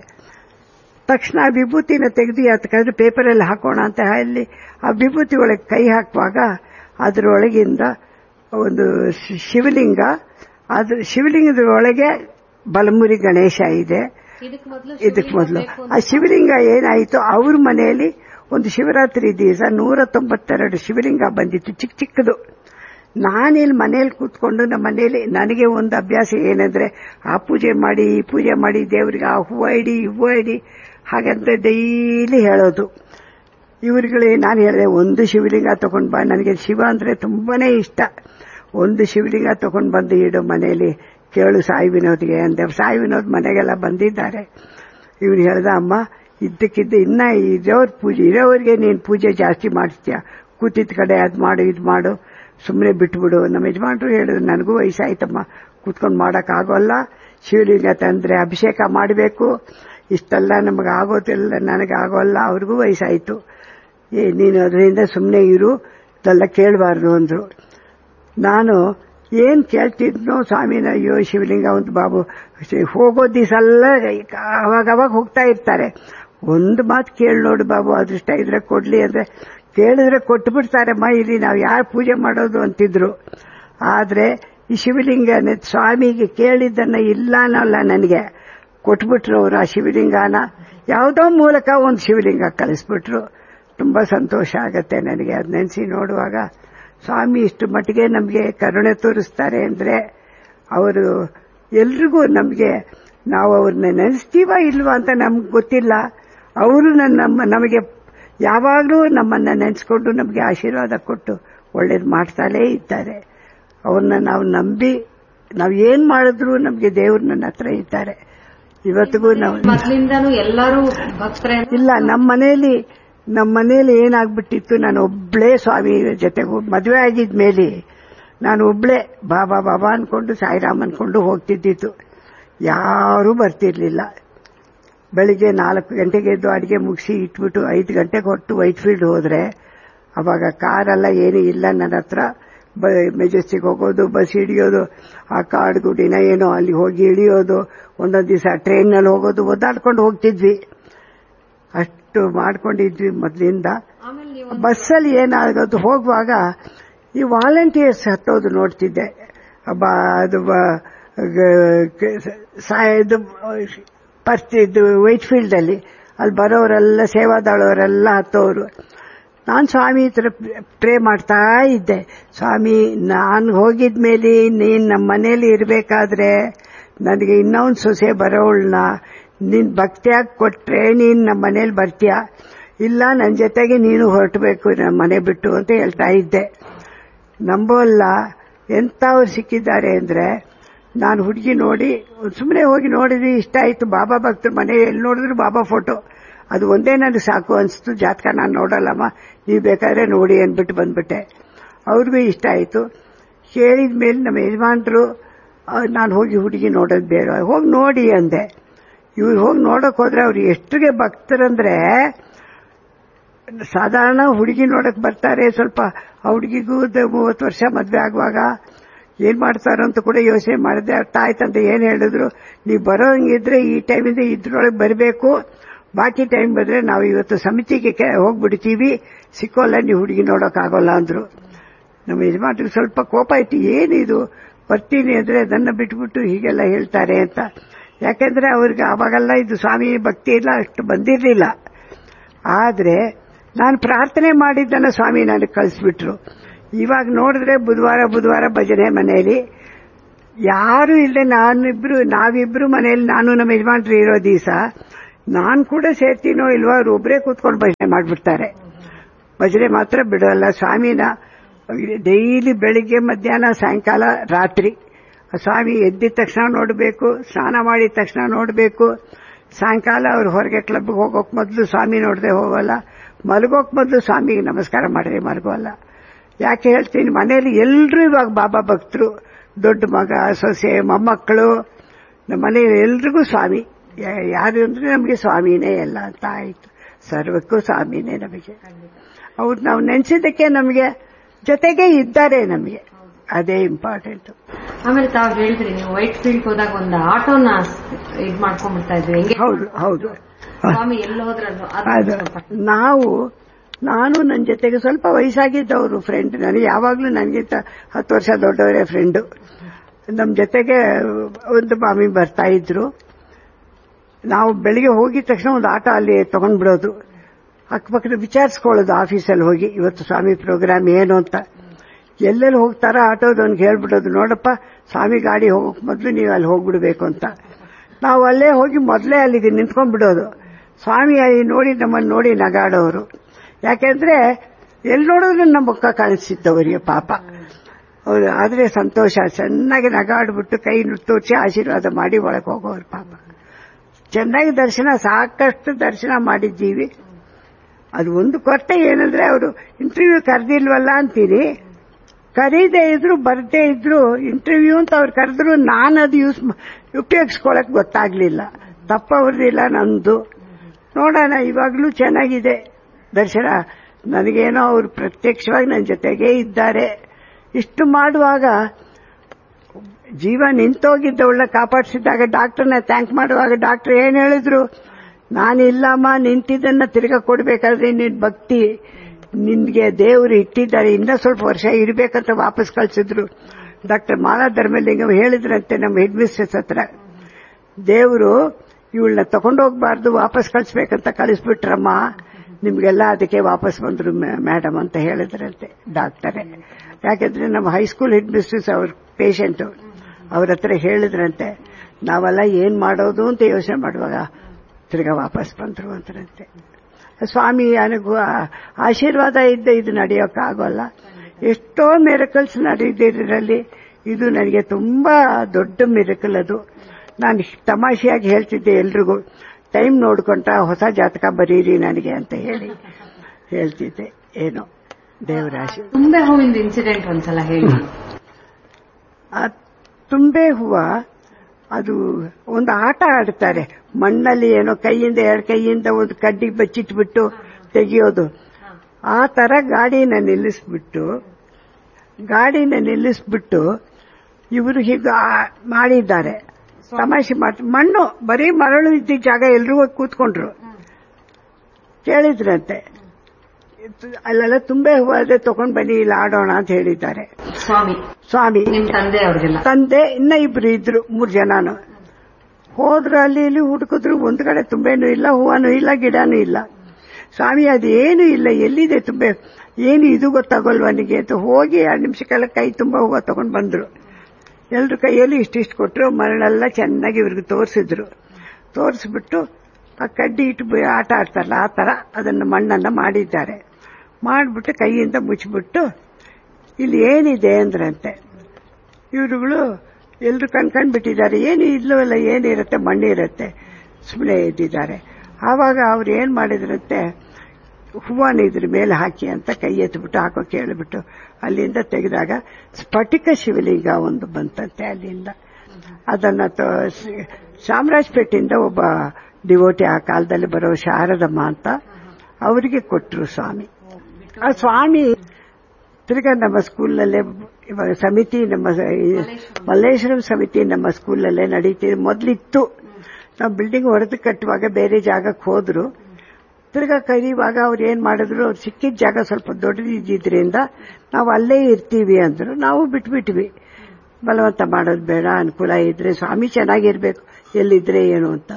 ತಕ್ಷಣ ಆ ವಿಭೂತಿನ ತೆಗೆದು ಯಾತಕ್ಕಾದ್ರೆ ಪೇಪರಲ್ಲಿ ಹಾಕೋಣ ಅಂತ ಅಲ್ಲಿ ಆ ವಿಭೂತಿ ಒಳಗೆ ಕೈ ಹಾಕುವಾಗ ಅದರೊಳಗಿಂದ ಒಂದು ಶಿವಲಿಂಗ ಅದ್ರ ಶಿವಲಿಂಗದ ಒಳಗೆ ಬಲಮುರಿ ಗಣೇಶ ಇದೆ ಇದಕ್ಕೆ ಮೊದಲು ಆ ಶಿವಲಿಂಗ ಏನಾಯಿತು ಅವ್ರ ಮನೆಯಲ್ಲಿ ಒಂದು ಶಿವರಾತ್ರಿ ದಿವಸ ನೂರ ತೊಂಬತ್ತೆರಡು ಶಿವಲಿಂಗ ಬಂದಿತ್ತು ಚಿಕ್ಕ ಚಿಕ್ಕದು ನಾನಿಲ್ಲಿ ಮನೇಲಿ ಕೂತ್ಕೊಂಡು ನಮ್ಮ ಮನೇಲಿ ನನಗೆ ಒಂದು ಅಭ್ಯಾಸ ಏನಂದ್ರೆ ಆ ಪೂಜೆ ಮಾಡಿ ಈ ಪೂಜೆ ಮಾಡಿ ದೇವರಿಗೆ ಆ ಹೂವು ಇಡಿ ಈ ಹೂವು ಇಡಿ ಹಾಗಂತ ಡೈಲಿ ಹೇಳೋದು ಇವರುಗಳಿಗೆ ನಾನು ಹೇಳಿದೆ ಒಂದು ಶಿವಲಿಂಗ ತಗೊಂಡ್ ಬಾ ನನಗೆ ಶಿವ ಅಂದ್ರೆ ತುಂಬಾನೇ ಇಷ್ಟ ಒಂದು ಶಿವಲಿಂಗ ತಗೊಂಡ್ ಬಂದು ಇಡು ಮನೆಯಲ್ಲಿ ಕೇಳು ಸಾಯಿ ವಿನೋದ್ಗೆ ಅಂದೆ ಸಾಯಿ ವಿನೋದ್ ಮನೆಗೆಲ್ಲ ಬಂದಿದ್ದಾರೆ ಇವ್ರು ಹೇಳ್ದ ಅಮ್ಮ ಇದ್ದಕ್ಕಿದ್ದ ಇನ್ನ ಇರೋರ್ ಪೂಜೆ ಇರೋರಿಗೆ ನೀನ್ ಪೂಜೆ ಜಾಸ್ತಿ ಮಾಡಿಸ್ತೀಯ ಕೂತಿದ್ ಕಡೆ ಅದ್ ಮಾಡು ಇದ್ ಮಾಡು ಸುಮ್ಮನೆ ಬಿಟ್ಬಿಡು ನಮ್ಮ ಯಜಮಾನ್ರು ಹೇಳಿದ್ರು ನನಗೂ ವಯಸ್ಸಾಯ್ತಮ್ಮ ಕೂತ್ಕೊಂಡು ಮಾಡಕ್ ಆಗೋಲ್ಲ ಶಿವಲಿಂಗ ತಂದ್ರೆ ಅಭಿಷೇಕ ಮಾಡಬೇಕು ಇಷ್ಟೆಲ್ಲ ನಮಗೆ ಆಗೋದಿಲ್ಲ ನನಗೆ ಆಗೋಲ್ಲ ಅವ್ರಿಗೂ ವಯಸ್ಸಾಯ್ತು ಏ ನೀನು ಅದರಿಂದ ಸುಮ್ಮನೆ ಇರು ಇದೆಲ್ಲ ಕೇಳಬಾರ್ದು ಅಂದ್ರು ನಾನು ಏನ್ ಕೇಳ್ತಿದ್ನೋ ಸ್ವಾಮಿನ ಅಯ್ಯೋ ಶಿವಲಿಂಗ ಒಂದು ಬಾಬು ಶ್ರೀ- ಹೋಗೋ ದಿವಸ ಎಲ್ಲ ಅವಾಗ ಅವಾಗ ಹೋಗ್ತಾ ಇರ್ತಾರೆ ಒಂದು ಮಾತು ಕೇಳಿ ನೋಡು ಬಾಬು ಅದೃಷ್ಟ ಇದ್ರೆ ಕೊಡ್ಲಿ ಅಂದ್ರೆ ಕೇಳಿದ್ರೆ ಕೊಟ್ಟು ಬಿಡ್ತಾರಮ್ಮ ಇಲ್ಲಿ ನಾವು ಯಾರು ಪೂಜೆ ಮಾಡೋದು ಅಂತಿದ್ರು ಆದ್ರೆ ಈ ಶಿವಲಿಂಗನ ಸ್ವಾಮಿಗೆ ಕೇಳಿದ್ದನ್ನ ಇಲ್ಲ ಅನ್ನೋಲ್ಲ ನನಗೆ ಕೊಟ್ಬಿಟ್ರು ಅವರು ಆ ಶಿವಲಿಂಗನ ಯಾವುದೋ ಮೂಲಕ ಒಂದು ಶಿವಲಿಂಗ ಕಳಿಸ್ಬಿಟ್ರು ತುಂಬಾ ಸಂತೋಷ ಆಗತ್ತೆ ನನಗೆ ಅದ್ ನೆನೆಸಿ ನೋಡುವಾಗ ಸ್ವಾಮಿ ಇಷ್ಟು ಮಟ್ಟಿಗೆ ನಮಗೆ ಕರುಣೆ ತೋರಿಸ್ತಾರೆ ಅಂದ್ರೆ ಅವರು ಎಲ್ರಿಗೂ ನಮಗೆ ನಾವು ಅವ್ರನ್ನ ನೆನೆಸ್ತೀವ ಇಲ್ವಾ ಅಂತ ನಮ್ಗೆ ಗೊತ್ತಿಲ್ಲ ಅವರು ನಮ್ಮ ನಮಗೆ ಯಾವಾಗಲೂ ನಮ್ಮನ್ನ ನೆನೆಸ್ಕೊಂಡು ನಮಗೆ ಆಶೀರ್ವಾದ ಕೊಟ್ಟು ಒಳ್ಳೇದು ಮಾಡ್ತಾಲೇ ಇದ್ದಾರೆ ಅವ್ರನ್ನ ನಾವು ನಂಬಿ ನಾವು ಏನ್ ಮಾಡಿದ್ರು ನಮಗೆ ದೇವ್ರು ನನ್ನ ಹತ್ರ ಇದ್ದಾರೆ ಇವತ್ತಿಗೂ ನಾವು ಮೊದ್ಲಿಂದಾನು ಎಲ್ಲರೂ ಭಕ್ತರೇ ಇಲ್ಲ ನಮ್ಮ ಮನೆಯಲ್ಲಿ ನಮ್ಮ ಮನೆಯಲ್ಲಿ ಏನಾಗ್ಬಿಟ್ಟಿತ್ತು ನಾನು ಒಬ್ಳೇ ಸ್ವಾಮಿ ಜೊತೆಗೆ ಮದುವೆ ಆಗಿದ್ಮೇಲೆ ನಾನು ಒಬ್ಳೇ ಬಾಬಾ ಬಾಬಾ ಅನ್ಕೊಂಡು ಸಾಯಿರಾಮ್ ಅನ್ಕೊಂಡು ಹೋಗ್ತಿದ್ದಿತ್ತು ಯಾರೂ ಬರ್ತಿರ್ಲಿಲ್ಲ ಬೆಳಿಗ್ಗೆ ನಾಲ್ಕು ಗಂಟೆಗೆ ಎದ್ದು ಅಡಿಗೆ ಮುಗಿಸಿ ಇಟ್ಬಿಟ್ಟು ಐದು ಗಂಟೆಗೆ ಹೊಟ್ಟು ವೈಟ್ ಫೀಲ್ಡ್ ಹೋದ್ರೆ ಅವಾಗ ಕಾರೆಲ್ಲ ಏನೂ ಇಲ್ಲ ನನ್ನ ಹತ್ರ ಮೆಜೆಸ್ಟಿಕ್ ಹೋಗೋದು ಬಸ್ ಹಿಡಿಯೋದು ಆ ಕಾಡ್ಗುಡಿನ ಏನೋ ಅಲ್ಲಿ ಹೋಗಿ ಇಳಿಯೋದು ಒಂದೊಂದು ದಿವಸ ಟ್ರೈನ್ನಲ್ಲಿ ಹೋಗೋದು ಒದ್ದಾಡ್ಕೊಂಡು ಹೋಗ್ತಿದ್ವಿ ಅಷ್ಟು ಮಾಡ್ಕೊಂಡಿದ್ವಿ ಮೊದಲಿಂದ ಆಮೇಲೆ ನೀವು ಬಸ್ಸಲ್ಲಿ ಏನಾಗೋದು ಹೋಗುವಾಗ ಈ ವಾಲಂಟಿಯರ್ಸ್ ಹತ್ತೋದು ನೋಡ್ತಿದ್ದೆ ಅಬ್ಬ ಅದು ಬ- ಗ- ಕ- ಸಾ- ಇದು ಫಸ್ಟ್ ಇದು ವೈಟ್ ಫೀಲ್ಡ್ ಅಲ್ಲಿ ಅಲ್ಲಿ ಬರೋರೆಲ್ಲ ಸೇವಾದಾಳವರೆಲ್ಲ ಹತ್ತೋರು ನಾನು ಸ್ವಾಮಿ ಹತ್ರ ಪ್ರೇ ಮಾಡ್ತಾ ಇದ್ದೆ ಸ್ವಾಮಿ ನಾನು ಹೋಗಿದ್ಮೇಲೆ ನೀನ್ ನಮ್ಮ ಮನೇಲಿ ಇರಬೇಕಾದ್ರೆ ನನಗೆ ಇನ್ನೊಂದು ಸೊಸೆ ಬರೋಳ್ನ ನಿನ್ ಭಕ್ತಿಯಾಗಿ ಕೊಟ್ರೆ ನೀನ್ ನಮ್ಮ ಮನೇಲಿ ಬರ್ತೀಯ ಇಲ್ಲ ನನ್ನ ಜೊತೆಗೆ ನೀನು ಹೊರಟಬೇಕು ನಮ್ಮ ಮನೆ ಬಿಟ್ಟು ಅಂತ ಹೇಳ್ತಾ ಇದ್ದೆ ನಂಬೋಲ್ಲ ಎಂಥವ್ರು ಸಿಕ್ಕಿದ್ದಾರೆ ಅಂದ್ರೆ ನಾನು ಹುಡುಗಿ ನೋಡಿ ಸುಮ್ಮನೆ ಹೋಗಿ ನೋಡಿದ್ವಿ ಇಷ್ಟ ಆಯ್ತು ಬಾಬಾ ಭಕ್ತರು ಮನೆ ಎಲ್ಲಿ ನೋಡಿದ್ರು ಬಾಬಾ ಫೋಟೋ ಅದು ಒಂದೇ ನನಗೆ ಸಾಕು ಅನಿಸ್ತು ಜಾತಕ ನಾನು ನೋಡಲ್ಲಮ್ಮ ನೀವು ಬೇಕಾದ್ರೆ ನೋಡಿ ಅಂದ್ಬಿಟ್ಟು ಬಂದ್ಬಿಟ್ಟೆ ಅವ್ರಿಗೂ ಇಷ್ಟ ಆಯ್ತು ಹೇಳಿದ ಮೇಲೆ ನಮ್ಮ ಯಜಮಾನ್ರು ನಾನು ಹೋಗಿ ಹುಡುಗಿ ನೋಡೋದು ಬೇಡ ಹೋಗಿ ನೋಡಿ ಅಂದೆ ಇವ್ರು ಹೋಗಿ ನೋಡಕ್ ಹೋದ್ರೆ ಅವ್ರು ಎಷ್ಟಿಗೆ ಭಕ್ತರಂದ್ರೆ ಸಾಧಾರಣ ಹುಡುಗಿ ನೋಡಕ್ ಬರ್ತಾರೆ ಸ್ವಲ್ಪ ಆ ಹುಡುಗಿಗೂ ಮೂವತ್ತು ವರ್ಷ ಮದ್ವೆ ಆಗುವಾಗ ಏನ್ ಮಾಡ್ತಾರೋ ಅಂತ ಕೂಡ ಯೋಚನೆ ಮಾಡಿದೆ ಅರ್ಥ ಆಯ್ತಂತ ಏನ್ ಹೇಳಿದ್ರು ನೀವು ಬರೋಂಗಿದ್ರೆ ಈ ಟೈಮಿಂದ ಇದ್ರೊಳಗೆ ಬರಬೇಕು ಬಾಕಿ ಟೈಮ್ ಬಂದ್ರೆ ನಾವು ಇವತ್ತು ಸಮಿತಿಗೆ ಕೆ- ಹೋಗ್ಬಿಡ್ತೀವಿ ಸಿಕ್ಕೋಲ್ಲ ನೀವು ಹುಡುಗಿ ನೋಡಕ್ ಆಗೋಲ್ಲ ಅಂದ್ರು ನಮ್ಮ ಯಜಮಾನ್ರಿಗೆ ಸ್ವಲ್ಪ ಕೋಪ ಆಯ್ತು ಏನಿದು ಬರ್ತೀನಿ ಅಂದ್ರೆ ನನ್ನ ಬಿಟ್ಬಿಟ್ಟು ಹೀಗೆಲ್ಲ ಹೇಳ್ತಾರೆ ಅಂತ ಯಾಕೆಂದ್ರೆ ಅವ್ರಿಗೆ ಅವಾಗೆಲ್ಲ ಇದು ಸ್ವಾಮಿ ಭಕ್ತಿ ಇಲ್ಲ ಅಷ್ಟು ಬಂದಿರಲಿಲ್ಲ ಆದ್ರೆ ನಾನು ಪ್ರಾರ್ಥನೆ ಮಾಡಿದ್ದನ್ನ ಸ್ವಾಮಿ ನನಗೆ ಕಳಿಸ್ಬಿಟ್ರು ಇವಾಗ ನೋಡಿದ್ರೆ ಬುಧವಾರ ಬುಧವಾರ ಭಜನೆ ಮನೆಯಲ್ಲಿ ಯಾರು ಇಲ್ಲದೆ ನಾನಿಬ್ರು ನಾವಿಬ್ರು ಮನೆಯಲ್ಲಿ ನಾನು ನಮ್ಮ ಯಜಮಾನ್ರು ಇರೋ ದಿವಸ ನಾನು ಕೂಡ ಸೇರ್ತೀನೋ ಇಲ್ವಾ ಅವ್ರು ಒಬ್ಬರೇ ಕೂತ್ಕೊಂಡು ಭಜನೆ ಮಾಡ್ಬಿಡ್ತಾರೆ ಭಜನೆ ಮಾತ್ರ ಬಿಡೋಲ್ಲ ಸ್ವಾಮಿನ ಡೈಲಿ ಬೆಳಿಗ್ಗೆ ಮಧ್ಯಾಹ್ನ ಸಾಯಂಕಾಲ ರಾತ್ರಿ ಆ ಸ್ವಾಮಿ ಎದ್ದಿದ ತಕ್ಷಣ ನೋಡಬೇಕು ಸ್ನಾನ ಮಾಡಿದ ತಕ್ಷಣ ನೋಡಬೇಕು ಸಾಯಂಕಾಲ ಅವ್ರು ಹೊರಗೆ ಕ್ಲಬ್ಗೆ ಹೋಗೋಕ್ ಮೊದಲು ಸ್ವಾಮಿ ನೋಡದೆ ಹೋಗಲ್ಲ ಮಲಗೋಕ್ ಮೊದಲು ಸ್ವಾಮಿಗೆ ನಮಸ್ಕಾರ ಮಾಡಿದ್ರೆ ಮಲಗೋಲ್ಲ ಯಾಕೆ ಹೇಳ್ತೀನಿ ಮನೆಯಲ್ಲಿ ಎಲ್ಲರೂ ಇವಾಗ ಬಾಬಾ ಭಕ್ತರು ದೊಡ್ಡ ಮಗ ಸೊಸೆ ಮೊಮ್ಮಕ್ಕಳು ನಮ್ಮ ಮನೆಯಲ್ಲಿ ಎಲ್ರಿಗೂ ಸ್ವಾಮಿ ಯಾ- ಯಾರು ಅಂದ್ರೆ ನಮಗೆ ಸ್ವಾಮಿನೇ ಎಲ್ಲ ಅಂತ ಆಯ್ತು ಸರ್ವಕ್ಕೂ ಸ್ವಾಮಿನೇ ನಮಗೆ ಅವ್ರು ನಾವು ನೆನೆಸಿದ್ದಕ್ಕೆ ನಮಗೆ ಜೊತೆಗೆ ಇದ್ದಾರೆ ನಮಗೆ ಅದೇ ಇಂಪಾರ್ಟೆಂಟ್ ಆಮೇಲೆ ತಾವು ಹೇಳಿದ್ರಿ ನೀವು ವೈಟ್ ಫೀಲ್ಡ್ ಹೋದಾಗ ಒಂದು ಆಟೋನ ಇದ್ ಮಾಡ್ಕೊಂಡ್ಬಿಡ್ತಾ ಇದ್ವಿ ಹೆಂಗೆ ಹೌದು ಹೌದು ಸ್ವಾಮಿ ಎಲ್ಲಿ ಹೋದ್ರಲ್ವ ಅದು ಅದು ಸ್ವಲ್ಪ ನಾವು ನಾನು ನನ್ನ ಜೊತೆಗೆ ಸ್ವಲ್ಪ ವಯಸ್ಸಾಗಿದ್ದವರು ಫ್ರೆಂಡ್ ನನಗೆ ಯಾವಾಗಲೂ ನನಗಿಂತ ಹತ್ತು ವರ್ಷ ದೊಡ್ಡವರೇ ಫ್ರೆಂಡು ನಮ್ಮ ಜೊತೆಗೆ ಒಂದು ಮಾಮಿ ಬರ್ತಾ ಇದ್ರು ನಾವು ಬೆಳಿಗ್ಗೆ ಹೋಗಿದ ತಕ್ಷಣ ಒಂದು ಆಟೋ ಅಲ್ಲಿ ತಗೊಂಡ್ಬಿಡೋದು ಅಕ್ಕಪಕ್ಕದ ವಿಚಾರಿಸ್ಕೊಳ್ಳೋದು ಆಫೀಸಲ್ಲಿ ಹೋಗಿ ಇವತ್ತು ಸ್ವಾಮಿ ಪ್ರೋಗ್ರಾಮ್ ಏನು ಅಂತ ಎಲ್ಲೆಲ್ಲಿ ಹೋಗ್ತಾರ ಆಟೋದವನ್ಗೆ ಹೇಳ್ಬಿಡೋದು ನೋಡಪ್ಪ ಸ್ವಾಮಿ ಗಾಡಿ ಹೋಗಕ್ ಮೊದಲು ನೀವು ಅಲ್ಲಿ ಹೋಗ್ಬಿಡ್ಬೇಕು ಅಂತ ನಾವು ಅಲ್ಲೇ ಹೋಗಿ ಮೊದಲೇ ಅಲ್ಲಿಗೆ ನಿಂತ್ಕೊಂಡ್ಬಿಡೋದು ಸ್ವಾಮಿ ಅಲ್ಲಿ ನೋಡಿ ನಮ್ಮನ್ನು ನೋಡಿ ನಗಾಡೋರು ಯಾಕೆಂದ್ರೆ ಎಲ್ಲಿ ನೋಡಿದ್ರು ನಮ್ಮ ಮುಖ ಕಾಣಿಸ್ತಿದ್ದವರಿಗೆ ಪಾಪ ಹೌದು ಆದ್ರೆ ಸಂತೋಷ ಚೆನ್ನಾಗಿ ನಗಾಡ್ಬಿಟ್ಟು ಕೈ ತೋರಿಸಿ ಆಶೀರ್ವಾದ ಮಾಡಿ ಒಳಗೆ ಹೋಗೋರು ಪಾಪ ಚೆನ್ನಾಗಿ ದರ್ಶನ ಸಾಕಷ್ಟು ದರ್ಶನ ಮಾಡಿದ್ದೀವಿ ಅದು ಒಂದು ಕೊರತೆ ಏನಂದ್ರೆ ಅವರು ಇಂಟರ್ವ್ಯೂ ಕರೆದಿಲ್ವಲ್ಲ ಅಂತೀನಿ ಕರೀದೇ ಇದ್ರು ಬರ್ದೇ ಇದ್ರು ಇಂಟರ್ವ್ಯೂ ಅಂತ ಅವ್ರು ಕರೆದ್ರು ನಾನು ಅದು ಯೂಸ್ ಉಪಯೋಗಿಸ್ಕೊಳಕ್ ಗೊತ್ತಾಗ್ಲಿಲ್ಲ ತಪ್ಪವ್ರದಿಲ್ಲ ನಂದು ನೋಡೋಣ ಇವಾಗ್ಲೂ ಚೆನ್ನಾಗಿದೆ ದರ್ಶನ ನನಗೇನೋ ಅವರು ಪ್ರತ್ಯಕ್ಷವಾಗಿ ನನ್ನ ಜೊತೆಗೇ ಇದ್ದಾರೆ ಇಷ್ಟು ಮಾಡುವಾಗ ಜೀವ ನಿಂತೋಗಿದ್ದವಳ ಕಾಪಾಡಿಸಿದಾಗ ಡಾಕ್ಟರ್ನ ಥ್ಯಾಂಕ್ ಮಾಡುವಾಗ ಡಾಕ್ಟರ್ ಏನ್ ಹೇಳಿದ್ರು ನಾನಿಲ್ಲಮ್ಮ ನಿಂತಿದ್ದನ್ನ ತಿರ್ಗಾ ಕೊಡ್ಬೇಕಾದ್ರೆ ನಿನ್ ಭಕ್ತಿ ನಿನ್ಗೆ ದೇವರು ಇಟ್ಟಿದ್ದಾರೆ ಇನ್ನ ಸ್ವಲ್ಪ ವರ್ಷ ಇರ್ಬೇಕಂತ ವಾಪಸ್ ಕಳ್ಸಿದ್ರು ಡಾಕ್ಟರ್ ಮಾಲಾ ಧರ್ಮಲಿಂಗಂ ಹೇಳಿದ್ರಂತೆ ನಮ್ಮ ಹೆಡ್ ಮಿಸ್ಟ್ರೆಸ್ ಹತ್ರ ದೇವರು ಇವಳನ್ನ ತಗೊಂಡೋಗ್ಬಾರ್ದು ವಾಪಸ್ ಕಳಿಸ್ಬೇಕಂತ ಕಳಿಸ್ಬಿಟ್ರಮ್ಮ ನಿಮ್ಗೆಲ್ಲ ಅದಕ್ಕೆ ವಾಪಸ್ ಬಂದ್ರು ಮೇಡಮ್ ಅಂತ ಹೇಳಿದ್ರಂತೆ ಡಾಕ್ಟರೇ ಯಾಕೆಂದ್ರೆ ನಮ್ಮ ಹೈಸ್ಕೂಲ್ ಹೆಡ್ ಮಿಸ್ಟ್ರೆಸ್ ಅವ್ರ ಪೇಷಂಟ್ ಅವ್ರ ಹತ್ರ ಹೇಳಿದ್ರಂತೆ ನಾವೆಲ್ಲ ಏನ್ ಮಾಡೋದು ಅಂತ ಯೋಚನೆ ಮಾಡುವಾಗ ತಿರ್ಗಾ ವಾಪಸ್ ಬಂದ್ರು ಅಂತರಂತೆ ಸ್ವಾಮಿ ನನಗೂ ಆಶೀರ್ವಾದ ಇದ್ದ ಇದು ನಡೆಯೋಕ್ಕಾಗೋಲ್ಲ ಎಷ್ಟೋ ಮೆರಕಲ್ಸ್ ನಡೆದಿದ್ರಲ್ಲಿ ಇದು ನನಗೆ ತುಂಬಾ ದೊಡ್ಡ ಮಿರಕಲ್ ಅದು ನಾನು ತಮಾಷೆಯಾಗಿ ಹೇಳ್ತಿದ್ದೆ ಎಲ್ರಿಗೂ ಟೈಮ್ ನೋಡ್ಕೊಂತ ಹೊಸ ಜಾತಕ ಬರೀರಿ ನನಗೆ ಅಂತ ಹೇಳಿ ಹೇಳ್ತಿದ್ದೆ ಏನೋ ದೇವರ ಆಶೀರ್ವಾದ ತುಂಬೆ ಹೂವಿಂದ ಇನ್ಸಿಡೆಂಟ್ ಒಂದ್ಸಲ ಹೇಳಿ ಆ ತುಂಬೆ ಹೂವ ಅದು ಒಂದು ಆಟ ಆಡ್ತಾರೆ ಮಣ್ಣಲ್ಲಿ ಏನೋ ಕೈಯಿಂದ ಎರಡು ಕೈಯಿಂದ ಒಂದು ಕಡ್ಡಿ ಬಚ್ಚಿಟ್ಬಿಟ್ಟು ತೆಗೆಯೋದು ಆ ತರ ಗಾಡಿನ ನಿಲ್ಲಿಸ್ಬಿಟ್ಟು ಗಾಡಿನ ನಿಲ್ಲಿಸ್ಬಿಟ್ಟು ಇವರು ಹೀಗೆ ಆ- ಮಾಡಿದ್ದಾರೆ ತಮಾಷೆ ಮಾಡಿ ಮಣ್ಣು ಬರೀ ಮರಳು ಇದ್ದ ಜಾಗ ಎಲ್ರಿಗೂ ಕೂತ್ಕೊಂಡ್ರು ಕೇಳಿದ್ರಂತೆ ಅಲ್ಲೆಲ್ಲ ತುಂಬೆ ಹೂವು ಅದೇ ತಗೊಂಡ್ ಬನ್ನಿ ಇಲ್ಲಿ ಆಡೋಣ ಅಂತ ಹೇಳಿದ್ದಾರೆ ಸ್ವಾಮಿ ಸ್ವಾಮಿ ನಿಮ್ ತಂದೆ ಅವ್ರಿಗೆಲ್ಲ ತಂದೆ ಇನ್ನ ಇಬ್ರು ಇದ್ರು ಮೂರ್ ಜನನು ಹೋದ್ರು ಅಲ್ಲಿ ಇಲ್ಲಿ ಹುಡುಕಿದ್ರು ಒಂದ್ ಕಡೆ ತುಂಬೇನು ಇಲ್ಲ ಹೂವನು ಇಲ್ಲ ಗಿಡನೂ ಇಲ್ಲ ಸ್ವಾಮಿ ಅದೇನು ಇಲ್ಲ ಎಲ್ಲಿದೆ ತುಂಬೆ ಏನು ಇದು ಗೊತ್ತಾಗೋಲ್ವ ನನಗೆ ಅಂತ ಹೋಗಿ ಎರಡು ನಿಮಿಷಕ್ಕೆಲ್ಲ ಕೈ ತುಂಬ ಹೂವು ತಗೊಂಡ್ ಬಂದ್ರು ಎಲ್ರ ಕೈಯಲ್ಲಿ ಇಷ್ಟಿಷ್ಟು ಕೊಟ್ಟರು ಮರಳೆಲ್ಲ ಚೆನ್ನಾಗಿ ಇವ್ರಿಗೆ ತೋರಿಸಿದ್ರು ತೋರಿಸ್ಬಿಟ್ಟು ಆ ಕಡ್ಡಿ ಇಟ್ಟು ಬ- ಆಟ ಆಡ್ತಾರಲ್ಲ ಆ ತರ ಅದನ್ನ ಮಣ್ಣನ್ನ ಮಾಡಿದ್ದಾರೆ ಮಾಡಿಬಿಟ್ಟು ಕೈಯಿಂದ ಮುಚ್ಚಿಬಿಟ್ಟು ಇಲ್ಲಿ ಏನಿದೆ ಅಂದ್ರಂತೆ ಇವರುಗಳು ಎಲ್ರು ಕಣ್ಕೊಂಡ್ ಬಿಟ್ಟಿದ್ದಾರೆ ಏನು ಇಲ್ಲವಲ್ಲ ಏನಿರುತ್ತೆ ಮಣ್ಣಿರುತ್ತೆ ಸುಮ್ಮನೆ ಇದ್ದಿದ್ದಾರೆ ಆವಾಗ ಅವ್ರು ಏನ್ ಮಾಡಿದ್ರಂತೆ ಹೂವನ ಇದ್ರ ಮೇಲೆ ಹಾಕಿ ಅಂತ ಕೈ ಎತ್ಬಿಟ್ಟು ಹಾಕೋ ಕೇಳಿಬಿಟ್ಟು ಅಲ್ಲಿಂದ ತೆಗೆದಾಗ ಸ್ಫಟಿಕ ಶಿವಲಿಂಗ ಒಂದು ಬಂತಂತೆ ಅಲ್ಲಿಂದ ಅದನ್ನ ತೋ- ಸ- ಚಾಮರಾಜಪೇಟೆಯಿಂದ ಒಬ್ಬ ಡಿವೋಟಿ ಆ ಕಾಲದಲ್ಲಿ ಬರೋ ಶಾರದಮ್ಮ ಅಂತ ಅವರಿಗೆ ಕೊಟ್ಟರು ಸ್ವಾಮಿ ಆ ಸ್ವಾಮಿ ತಿರ್ಗಾ ನಮ್ಮ ಸ್ಕೂಲ್ನಲ್ಲೇ ಇವಾಗ ಸಮಿತಿ ನಮ್ಮ ಮಲ್ಲೇಶ್ವರಂ ಸಮಿತಿ ನಮ್ಮ ಸ್ಕೂಲಲ್ಲೇ ನಡೀತಿದೆ ಮೊದಲಿತ್ತು ನಾವು ಬಿಲ್ಡಿಂಗ್ ಹೊರತು ಕಟ್ಟುವಾಗ ಬೇರೆ ಜಾಗಕ್ಕೆ ಹೋದ್ರು ತಿರ್ಗಾ ಕರೀವಾಗ ಅವ್ರು ಏನ್ ಮಾಡಿದ್ರು ಅವ್ರು ಸಿಕ್ಕಿದ ಜಾಗ ಸ್ವಲ್ಪ ದೊಡ್ಡದಿದ್ರಿಂದ ನಾವು ಅಲ್ಲೇ ಇರ್ತೀವಿ ಅಂದ್ರು ನಾವು ಬಿಟ್ಬಿಟ್ವಿ ಬಲವಂತ ಮಾಡೋದು ಬೇಡ ಅನುಕೂಲ ಇದ್ರೆ ಸ್ವಾಮಿ ಚೆನ್ನಾಗಿರ್ಬೇಕು ಎಲ್ಲಿದ್ರೆ ಏನು ಅಂತ